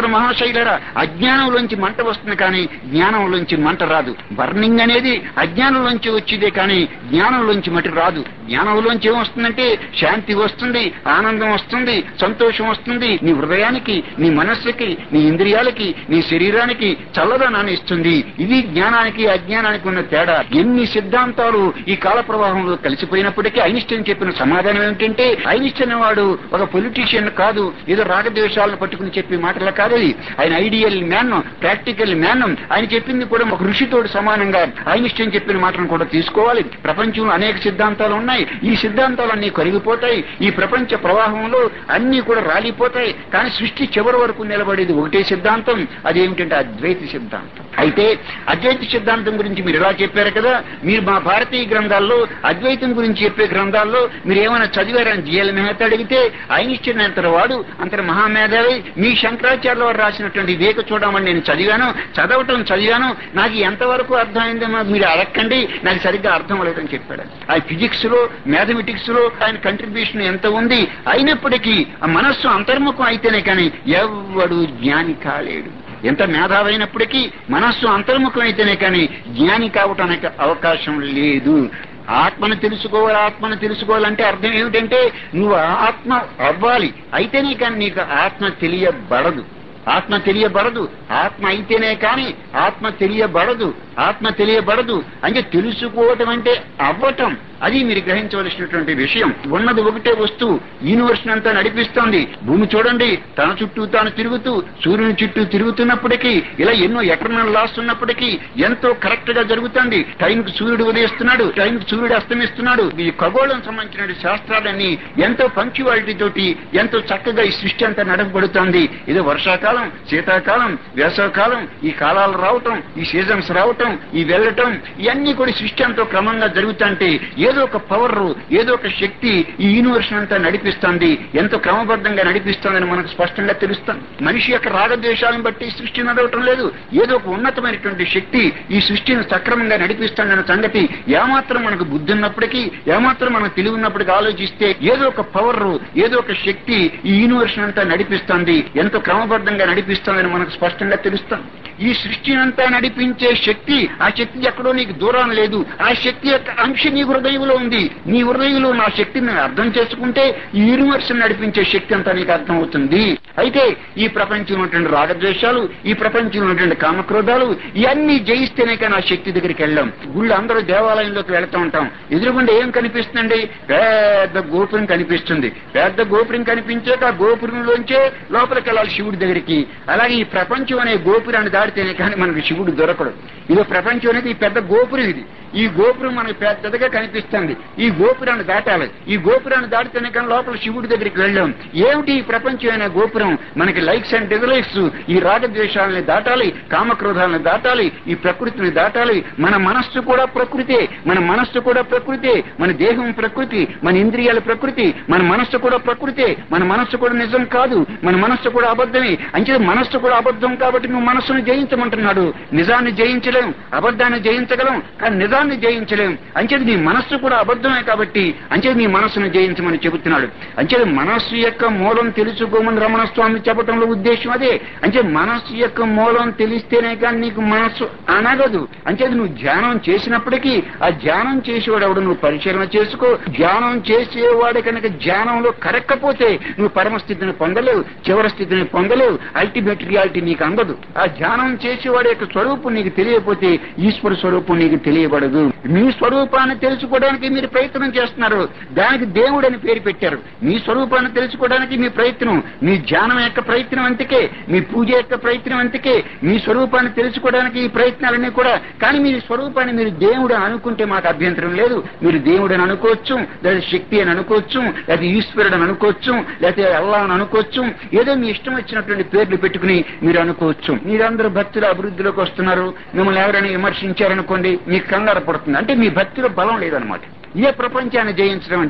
సోదర మహాశైలరా అజ్ఞానంలోంచి మంట వస్తుంది కానీ జ్ఞానంలోంచి మంట రాదు బర్నింగ్ అనేది అజ్ఞానంలోంచి వచ్చేదే కానీ జ్ఞానంలోంచి మట్టి రాదు జ్ఞానంలోంచి ఏమొస్తుందంటే శాంతి వస్తుంది ఆనందం వస్తుంది సంతోషం వస్తుంది నీ హృదయానికి నీ మనస్సుకి నీ ఇంద్రియాలకి నీ శరీరానికి చల్లదనాన్ని ఇస్తుంది ఇది జ్ఞానానికి అజ్ఞానానికి ఉన్న తేడా ఎన్ని సిద్ధాంతాలు ఈ కాల ప్రవాహంలో కలిసిపోయినప్పటికీ ఐన్స్టైన్ చెప్పిన సమాధానం ఏమిటంటే ఐన్స్టైన్ వాడు ఒక పొలిటీషియన్ కాదు ఏదో రాగద్వేషాలను పట్టుకుని చెప్పే మాటల కాదు అది. ఆయన ఐడియల్ మ్యాన్ ప్రాక్టికల్ మ్యాన్ ఆయన చెప్పింది కూడా ఒక ఋషితోడు సమానంగా ఐన్స్టైన్ చెప్పిన మాటను కూడా తీసుకోవాలి ప్రపంచంలో అనేక సిద్ధాంతాలు ఉన్నాయి ఈ సిద్ధాంతాలన్నీ కరిగిపోతాయి ఈ ప్రపంచ ప్రవాహంలో అన్ని కూడా రాలిపోతాయి కానీ సృష్టి చివరి వరకు నిలబడేది ఒకటే సిద్ధాంతం అదేమిటంటే అద్వైత సిద్ధాంతం అయితే అద్వైత సిద్ధాంతం గురించి మీరు ఎలా చెప్పారు కదా మీరు మా భారతీయ గ్రంథాల్లో అద్వైతం గురించి చెప్పే గ్రంథాల్లో మీరు ఏమైనా చదివారని జిఎల్ మెహతా అడిగితే ఐన్స్టీన్ అంతటి వాడు అంతటి మహామేధావి మీ శంకరాచార్య వారు రాసినటువంటి వివేక చూడమని నేను చదివాను చదవటం చదివాను నాకు ఎంతవరకు అర్థమైందేమో మీరు అడగండి నాకు సరిగ్గా అర్థం అవ్వలేదని చెప్పాడు ఆ ఫిజిక్స్ లో మ్యాథమెటిక్స్ లో ఆయన కంట్రిబ్యూషన్ ఎంత ఉంది అయినప్పటికీ ఆ మనస్సు అంతర్ముఖం అయితేనే కానీ ఎవ్వడు జ్ఞాని కాలేడు ఎంత మేధావైనప్పటికీ మనస్సు అంతర్ముఖం అయితేనే కానీ జ్ఞాని కావటానికి అవకాశం లేదు ఆత్మను తెలుసుకోవాలి ఆత్మను తెలుసుకోవాలంటే అర్థం ఏమిటంటే నువ్వు ఆత్మ అవ్వాలి అయితేనే కానీ నీకు ఆత్మ తెలియబడదు ఆత్మ తెలియబడదు ఆత్మ అయితేనే కానీ ఆత్మ తెలియబడదు ఆత్మ తెలియబడదు అంటే తెలుసుకోవటం అంటే అవ్వటం అది మీరు గ్రహించవలసినటువంటి విషయం ఉన్నది ఒకటే వస్తువు యూనివర్స్ అంతా నడిపిస్తోంది భూమి చూడండి తన చుట్టూ తాను తిరుగుతూ సూర్యుని చుట్టూ తిరుగుతున్నప్పటికీ ఇలా ఎన్నో ఎటర్నల్ లాస్ ఉన్నప్పటికీ ఎంతో కరెక్ట్ గా జరుగుతుంది టైంకి సూర్యుడు ఉదయిస్తున్నాడు టైంకి సూర్యుడు అస్తమిస్తున్నాడు ఈ ఖగోళం సంబంధించిన శాస్త్రాలన్నీ ఎంతో పంక్చువాలిటీ తోటి ఎంతో చక్కగా ఈ సృష్టి అంతా నడపబడుతోంది ఇది వర్షాకాలం శీతాకాలం వేసవకాలం ఈ కాలాలు రావటం ఈ సీజన్స్ రావటం ఈ వెళ్ళటం ఇవన్నీ కూడా సృష్టి అంతా క్రమంగా జరుగుతుంటే ఏదో ఒక పవర్ ఏదో ఒక శక్తి ఈ యూనివర్స్ అంతా నడిపిస్తుంది ఎంతో క్రమబద్ధంగా నడిపిస్తుందని మనకు స్పష్టంగా తెలుస్తుంది మనిషి యొక్క రాగద్వేషాలను బట్టి ఈ సృష్టి నడవటం లేదు ఏదో ఒక ఉన్నతమైనటువంటి శక్తి ఈ సృష్టిని సక్రమంగా నడిపిస్తుందన్న సంగతి ఏమాత్రం మనకు బుద్ధి ఉన్నప్పటికీ ఏమాత్రం మనకు తెలివి ఉన్నప్పటికీ ఆలోచిస్తే ఏదో ఒక పవర్ ఏదో ఒక శక్తి ఈ యూనివర్స్ అంతా నడిపిస్తుంది ఎంతో క్రమబద్ధంగా నడిపిస్తుందని మనకు స్పష్టంగా తెలుస్తుంది ఈ సృష్టిని అంతా నడిపించే శక్తి ఆ శక్తి ఎక్కడో నీకు దూరం లేదు ఆ శక్తి యొక్క అంశ నీ హృదయంలో ఉంది నీ హృదయంలో నా శక్తిని అర్థం చేసుకుంటే ఈ యూనివర్స్ నడిపించే శక్తి అంతా నీకు అర్థమవుతుంది అయితే ఈ ప్రపంచంలో ఉన్నటువంటి రాగద్వేషాలు ఈ ప్రపంచంలో ఉన్నటువంటి కామక్రోధాలు ఇవన్నీ జయిస్తేనే కానీ ఆ శక్తి దగ్గరికి వెళ్ళాం గుళ్ళు అందరూ దేవాలయంలోకి వెళ్తూ ఉంటాం ఎదురుగుండా ఏం కనిపిస్తుందండి పెద్ద గోపురం కనిపిస్తుంది పెద్ద గోపురం కనిపించాక ఆ గోపురంలోంచే లోపలికి వెళ్ళాలి శివుడి దగ్గరికి అలాగే ఈ ప్రపంచం అనే గోపురాన్ని దాటితేనే కానీ మనకు శివుడు దొరకడు ఇది ప్రపంచం అనేది ఈ పెద్ద గోపురం ఇది ఈ గోపురం మనకు పెద్దదిగా కనిపిస్తుంది ఈ గోపురాన్ని దాటాలి ఈ గోపురాన్ని దాటితేనే కానీ లోపల శివుడి దగ్గరికి వెళ్ళాం ఏమిటి ఈ ప్రపంచమైన గోపురం మనకి లైక్స్ అండ్ డిజలైక్స్ ఈ రాగద్వేషాలని దాటాలి కామక్రోధాలను దాటాలి ఈ ప్రకృతిని దాటాలి మన మనస్సు కూడా ప్రకృతే మన మనస్సు కూడా ప్రకృతే మన దేహం ప్రకృతి మన ఇంద్రియాల ప్రకృతి మన మనస్సు కూడా ప్రకృతే మన మనస్సు కూడా నిజం కాదు మన మనస్సు కూడా అబద్ధమే అంచే మనస్సు కూడా అబద్ధం కాబట్టి నువ్వు మనస్సును జయించమంటున్నాడు నిజాన్ని జయించలేం అబద్ధాన్ని జయించగలం కానీ నిజాన్ని జయించలేం అంచేది నీ మనస్సు కూడా అబద్ధమే కాబట్టి అంచేది నీ మనస్సును జయించమని చెబుతున్నాడు అంచేది మనస్సు యొక్క మూలం తెలుసుకోమని రమణ స్వామి చెప్పడంలో ఉద్దేశం అదే అంటే మనస్సు యొక్క మూలం తెలిస్తేనే కానీ నీకు మనస్సు అనగదు అంచేది నువ్వు ధ్యానం చేసినప్పటికీ ఆ ధ్యానం చేసేవాడు ఎవడు నువ్వు పరిశీలన చేసుకో ధ్యానం చేసేవాడు కనుక ధ్యానంలో కరెక్కపోతే నువ్వు పరమ స్థితిని పొందలేవు చివరి స్థితిని పొందలేవు అల్టిమేట్ రియాలిటీ నీకు అందదు ఆ ధ్యానం చేసేవాడి యొక్క స్వరూపం నీకు తెలియకపోతే ఈశ్వర స్వరూపం నీకు తెలియబడదు మీ స్వరూపాన్ని తెలుసుకోవడానికి మీరు ప్రయత్నం చేస్తున్నారు దానికి దేవుడు అని పేరు పెట్టారు మీ స్వరూపాన్ని తెలుసుకోవడానికి మీ ప్రయత్నం మీ ధ్యానం యొక్క ప్రయత్నం అంతకే మీ పూజ యొక్క ప్రయత్నం అంతకే మీ స్వరూపాన్ని తెలుసుకోవడానికి ఈ ప్రయత్నాలన్నీ కూడా కానీ మీ స్వరూపాన్ని మీరు దేవుడు అని అనుకుంటే మాకు అభ్యంతరం లేదు మీరు దేవుడు అని అనుకోవచ్చు లేదా శక్తి అని అనుకోవచ్చు లేదా ఈశ్వరుడు అని అనుకోవచ్చు లేదా అల్లా అని అనుకోవచ్చు ఏదో మీ ఇష్టం వచ్చినటువంటి పేర్లు పెట్టుకుని మీరు అనుకోవచ్చు మీరందరూ భక్తుల అభివృద్ధిలోకి వస్తున్నారు మిమ్మల్ని ఎవరైనా విమర్శించారనుకోండి మీకు కంగారు పడుతుంది అంటే మీ భక్తిలో బలం లేదనమాట ఏ ప్రపంచాన్ని జయించడం అంటే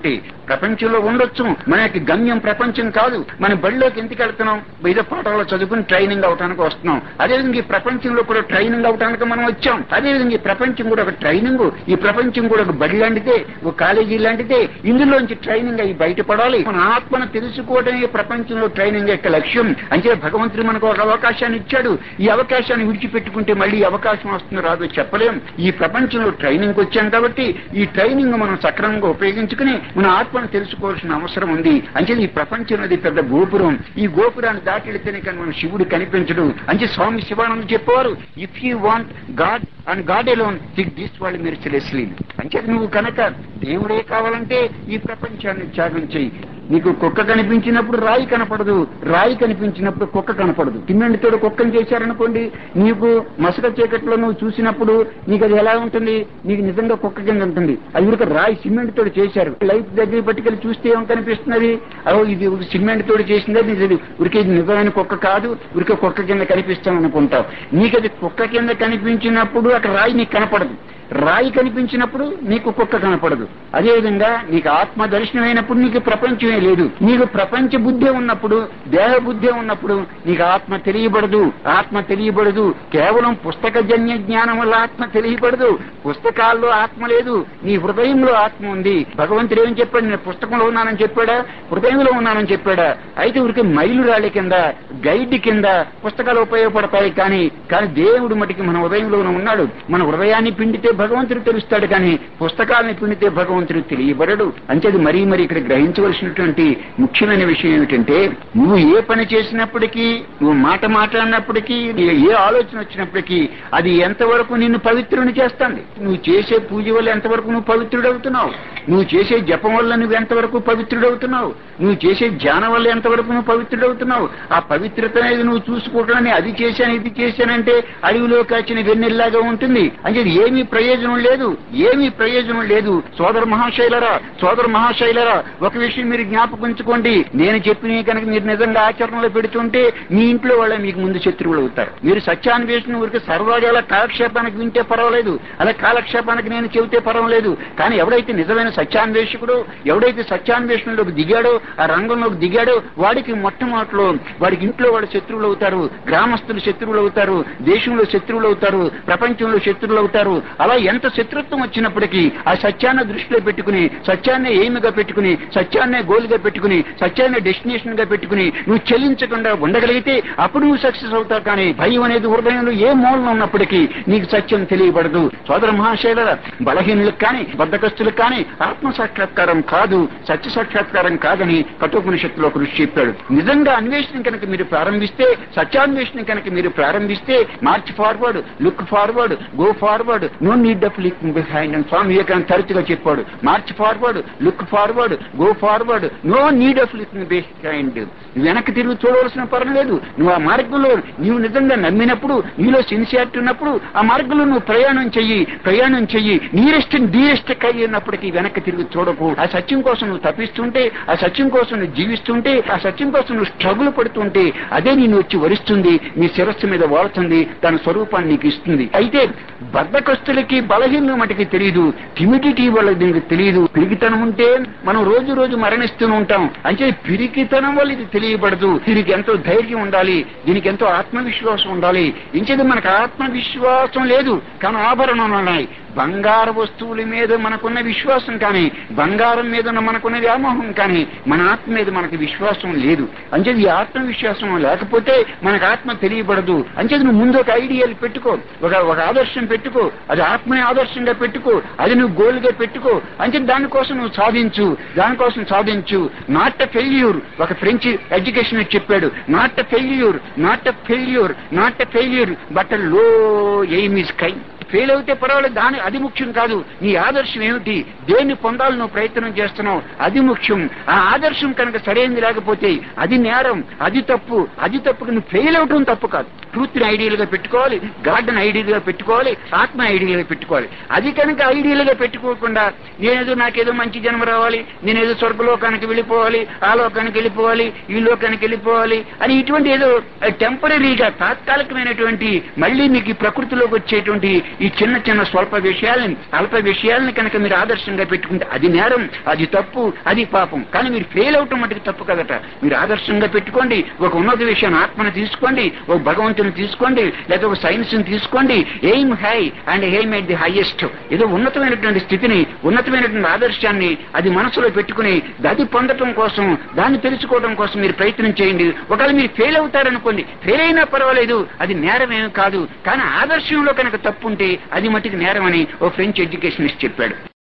ప్రపంచంలో ఉండొచ్చు మన యొక్క గమ్యం ప్రపంచం కాదు మన బడిలోకి ఎందుకు వెళ్తున్నాం ఏదో పాఠాలు చదువుకుని ట్రైనింగ్ అవడానికి వస్తున్నాం అదేవిధంగా ఈ ప్రపంచంలో కూడా ట్రైనింగ్ అవడానికి మనం వచ్చాం అదేవిధంగా ఈ ప్రపంచం కూడా ఒక ట్రైనింగ్ ఈ ప్రపంచం కూడా ఒక బడి లాంటిదే ఒక కాలేజీ లాంటిదే ఇందులోంచి ట్రైనింగ్ అయి బయటపడాలి మన ఆత్మను తెలుసుకోవడమే ప్రపంచంలో ట్రైనింగ్ యొక్క లక్ష్యం అంటే భగవంతుడు మనకు ఒక అవకాశాన్ని ఇచ్చాడు ఈ అవకాశాన్ని విడిచిపెట్టుకుంటే మళ్ళీ ఈ అవకాశం వస్తుందో రాదో చెప్పలేం ఈ ప్రపంచంలో ట్రైనింగ్ వచ్చాం కాబట్టి ఈ ట్రైనింగ్ మనం సక్రమంగా ఉపయోగించుకుని మన ఆత్మను తెలుసుకోవాల్సిన అవసరం ఉంది అంటే ఈ ప్రపంచంలోది పెద్ద గోపురం ఈ గోపురాన్ని దాటి వెళితేనే కానీ మన శివుడు కనిపించడు అంటే స్వామి శివానంద చెప్పేవారు if you want God and God alone think this వాళ్ళు మీరు చెలెస్లీ అంటే నువ్వు కనుక దేవుడే కావాలంటే ఈ ప్రపంచాన్ని త్యాగం చేయి నీకు కుక్క కనిపించినప్పుడు రాయి కనపడదు రాయి కనిపించినప్పుడు కుక్క కనపడదు సిమెంట్తో కుక్కను చేశారనుకోండి నీకు మసక చీకట్లో నువ్వు చూసినప్పుడు నీకు అది ఎలా ఉంటుంది నీకు నిజంగా కుక్క కింద ఉంటుంది అది ఉడక రాయి సిమెంట్ తోటి చేశారు లైఫ్ దగ్గర పట్టుకెళ్ళి చూస్తే ఏం కనిపిస్తున్నది అదో ఇది సిమెంట్ తోటి చేసిందే ఇది ఉరికి ఇది నిజమైన కుక్క కాదు ఉరికి కుక్క కింద కనిపిస్తాం అనుకుంటావు నీకు అది కుక్క కింద కనిపించినప్పుడు అక్కడ రాయి నీకు కనపడదు రాయి కనిపించినప్పుడు నీకు కుక్క కనపడదు అదేవిధంగా నీకు ఆత్మ దర్శనమైనప్పుడు నీకు ప్రపంచమే లేదు నీకు ప్రపంచ బుద్ధి ఉన్నప్పుడు దేహ బుద్ధి ఉన్నప్పుడు నీకు ఆత్మ తెలియబడదు ఆత్మ తెలియబడదు కేవలం పుస్తకజన్య జ్ఞానం వల్ల ఆత్మ తెలియబడదు పుస్తకాల్లో ఆత్మ లేదు నీ హృదయంలో ఆత్మ ఉంది భగవంతుడు ఏం చెప్పాడు నేను పుస్తకంలో ఉన్నానని చెప్పాడా హృదయంలో ఉన్నానని చెప్పాడా అయితే ఊరికి మైలురాళ్ళ కింద గైడ్ కింద పుస్తకాలు ఉపయోగపడతాయి కానీ కానీ దేవుడు మటుకి మన హృదయంలోనే ఉన్నాడు మన హృదయాన్ని పిండితే భగవంతుడు తెలుస్తాడు కానీ పుస్తకాలను పిండితే భగవంతుడు తెలియబడడు అంచేది మరీ మరీ ఇక్కడ గ్రహించవలసినటువంటి ముఖ్యమైన విషయం ఏమిటంటే నువ్వు ఏ పని చేసినప్పటికీ నువ్వు మాట మాట్లాడినప్పటికీ ఏ ఆలోచన వచ్చినప్పటికీ అది ఎంతవరకు నిన్ను పవిత్రుని చేస్తుంది నువ్వు చేసే పూజ వల్ల ఎంతవరకు నువ్వు పవిత్రుడవుతున్నావు నువ్వు చేసే జపం వల్ల నువ్వు ఎంతవరకు పవిత్రుడవుతున్నావు నువ్వు చేసే ధ్యానం వల్ల ఎంతవరకు నువ్వు పవిత్రుడవుతున్నావు ఆ పవిత్రత అనేది నువ్వు చూసుకోవడానికి అది చేశాను ఇది చేశానంటే అడవిలో కాచిన వెన్నెల్లాగా ఉంటుంది అంటే ఏమీ ప్రయోజనం లేదు ఏమీ ప్రయోజనం లేదు సోదర మహాశైలరా సోదర మహాశైలరా ఒక విషయం మీరు జ్ఞాపకించుకోండి నేను చెప్పిన కనుక మీరు నిజంగా ఆచరణలో పెడుతుంటే మీ ఇంట్లో వాళ్ళే మీకు ముందు శత్రువులు అవుతారు మీరు సత్యాన్వేషణ ఊరికి సర్వాగా అలా కాలక్షేపానికి వింటే పర్వాలేదు అలా కాలక్షేపానికి నేను చెబితే పర్వాలేదు కానీ ఎవడైతే నిజమైన సత్యాన్వేషకుడు ఎవడైతే సత్యాన్వేషణలోకి దిగాడో ఆ రంగంలోకి దిగాడో వాడికి మొట్టమొదటిలో వాడికి ఇంట్లో వాళ్ళు శత్రువులు అవుతారు గ్రామస్తులు శత్రువులు అవుతారు దేశంలో శత్రువులు అవుతారు ప్రపంచంలో శత్రువులు అవుతారు అలా ఎంత శత్రుత్వం వచ్చినప్పటికీ ఆ సత్యాన్ని దృష్టిలో పెట్టుకుని సత్యాన్నే ఎయిమ్గా పెట్టుకుని సత్యాన్నే గోల్గా పెట్టుకుని సత్యాన్నే డెస్టినేషన్ గా పెట్టుకుని నువ్వు చెల్లించకుండా ఉండగలిగితే అప్పుడు నువ్వు సక్సెస్ అవుతావు కానీ భయం అనేది హృదయంలో ఏ మూలన ఉన్నప్పటికీ నీకు సత్యం తెలియబడదు సోదర మహాశైల బలహీనులకు కానీ బద్దకస్తులకు కానీ ఆత్మ సాక్షాత్కారం కాదు సత్య సాక్షాత్కారం కాదని కఠోపనిషత్తులో కృషి చెప్పాడు నిజంగా అన్వేషణ కనుక మీరు ప్రారంభిస్తే సత్యాన్వేషణ కనుక మీరు ప్రారంభిస్తే march forward look forward go forward no need of look behind అని స్వామి వివేకానంద తరచుగా చెప్పాడు march forward look forward go forward no need of looking behind నువ్వు వెనక్కి తిరిగి చూడవలసిన పరం లేదు నువ్వు ఆ మార్గంలో నీవు నిజంగా నమ్మినప్పుడు నీలో సిన్సియారిటీ ఉన్నప్పుడు ఆ మార్గంలో నువ్వు ప్రయాణం చెయ్యి ప్రయాణం చెయ్యి నీరెస్ట్ డీరెస్ట్ అయ్యినప్పటికీ వెనక్కి తిరిగి చూడకు ఆ సత్యం కోసం నువ్వు తప్పిస్తుంటే ఆ సత్యం కోసం నువ్వు జీవిస్తుంటే ఆ సత్యం కోసం నువ్వు స్ట్రగుల్ పడుతుంటే అదే నేను వచ్చి వరిస్తుంది నీ శిరస్సు మీద వాడుతుంది దాని స్వరూపాన్ని నీకు ఇస్తుంది అయితే బద్దకస్తులకి బలహీనం మటుకి తెలియదు టిమిడిటీ వల్ల దీనికి తెలియదు పిరికితనం ఉంటే మనం రోజు రోజు మరణిస్తూ ఉంటాం అంటే పిరికితనం వల్ల ఇది తెలియబడదు దీనికి ఎంతో ధైర్యం ఉండాలి దీనికి ఎంతో ఆత్మవిశ్వాసం ఉండాలి ఇంచేది మనకు ఆత్మవిశ్వాసం లేదు కానీ ఆభరణాలు ఉన్నాయి బంగారు వస్తువుల మీద మనకున్న విశ్వాసం కానీ బంగారం మీద ఉన్న మనకున్న వ్యామోహం కానీ మన ఆత్మ మీద మనకు విశ్వాసం లేదు అంచేది ఈ ఆత్మవిశ్వాసం లేకపోతే మనకు ఆత్మ తెలియబడదు అంచేది నువ్వు ముందు ఒక ఐడియాలు పెట్టుకో ఒక ఒక ఆదర్శం పెట్టుకో అది ఆత్మని ఆదర్శంగా పెట్టుకో అది నువ్వు గోల్గా పెట్టుకో అంటే దానికోసం నువ్వు సాధించు దానికోసం సాధించు నాట్ ఎ ఫెయిల్యూర్ ఒక ఫ్రెంచ్ ఎడ్యుకేషన్ చెప్పాడు not a failure not a failure not a failure but low aim is కై ఫెయిల్ అయితే పర్వాలేదు దాని అది ముఖ్యం కాదు నీ ఆదర్శం ఏమిటి దేన్ని పొందాలని నువ్వు ప్రయత్నం చేస్తున్నావు అది ముఖ్యం ఆ ఆదర్శం కనుక సరైనది లేకపోతే అది నేరం అది తప్పు అది తప్పు నువ్వు ఫెయిల్ అవటం తప్పు కాదు ట్రూత్ ని ఐడియల్ గా పెట్టుకోవాలి గార్డెన్ ఐడియల్ గా పెట్టుకోవాలి ఆత్మ ఐడియల్ గా పెట్టుకోవాలి అది కనుక ఐడియల్ గా పెట్టుకోకుండా నేనేదో నాకేదో మంచి జన్మ రావాలి నేనేదో స్వర్గలోకానికి వెళ్ళిపోవాలి ఆ లోకానికి వెళ్ళిపోవాలి ఈ లోకానికి వెళ్ళిపోవాలి అని ఇటువంటి ఏదో టెంపరీగా తాత్కాలికమైనటువంటి మళ్ళీ మీకు ఈ ప్రకృతిలోకి వచ్చేటువంటి ఈ చిన్న చిన్న స్వల్ప విషయాలని అల్ప విషయాలని కనుక మీరు ఆదర్శంగా పెట్టుకుంటే అది నేరం అది తప్పు అది పాపం కానీ మీరు ఫెయిల్ అవటం మటుకు తప్పు కదట మీరు ఆదర్శంగా పెట్టుకోండి ఒక ఉన్నత విషయాన్ని ఆత్మను తీసుకోండి ఒక భగవంతుని తీసుకోండి లేదా ఒక సైన్స్ ని తీసుకోండి aim high and aim at the highest ఏదో ఉన్నతమైనటువంటి స్థితిని ఉన్నతమైనటువంటి ఆదర్శాన్ని అది మనసులో పెట్టుకుని అది పొందటం కోసం దాన్ని తెలుసుకోవడం కోసం మీరు ప్రయత్నం చేయండి ఒకవేళ మీరు ఫెయిల్ అవుతారనుకోండి ఫెయిల్ అయినా పర్వాలేదు అది నేరమేమి కాదు కానీ ఆదర్శంలో కనుక తప్పు ఉంటే అది మట్టుకు నేరం అని ఓ ఫ్రెంచ్ ఎడ్యుకేషనిస్ట్ చెప్పాడు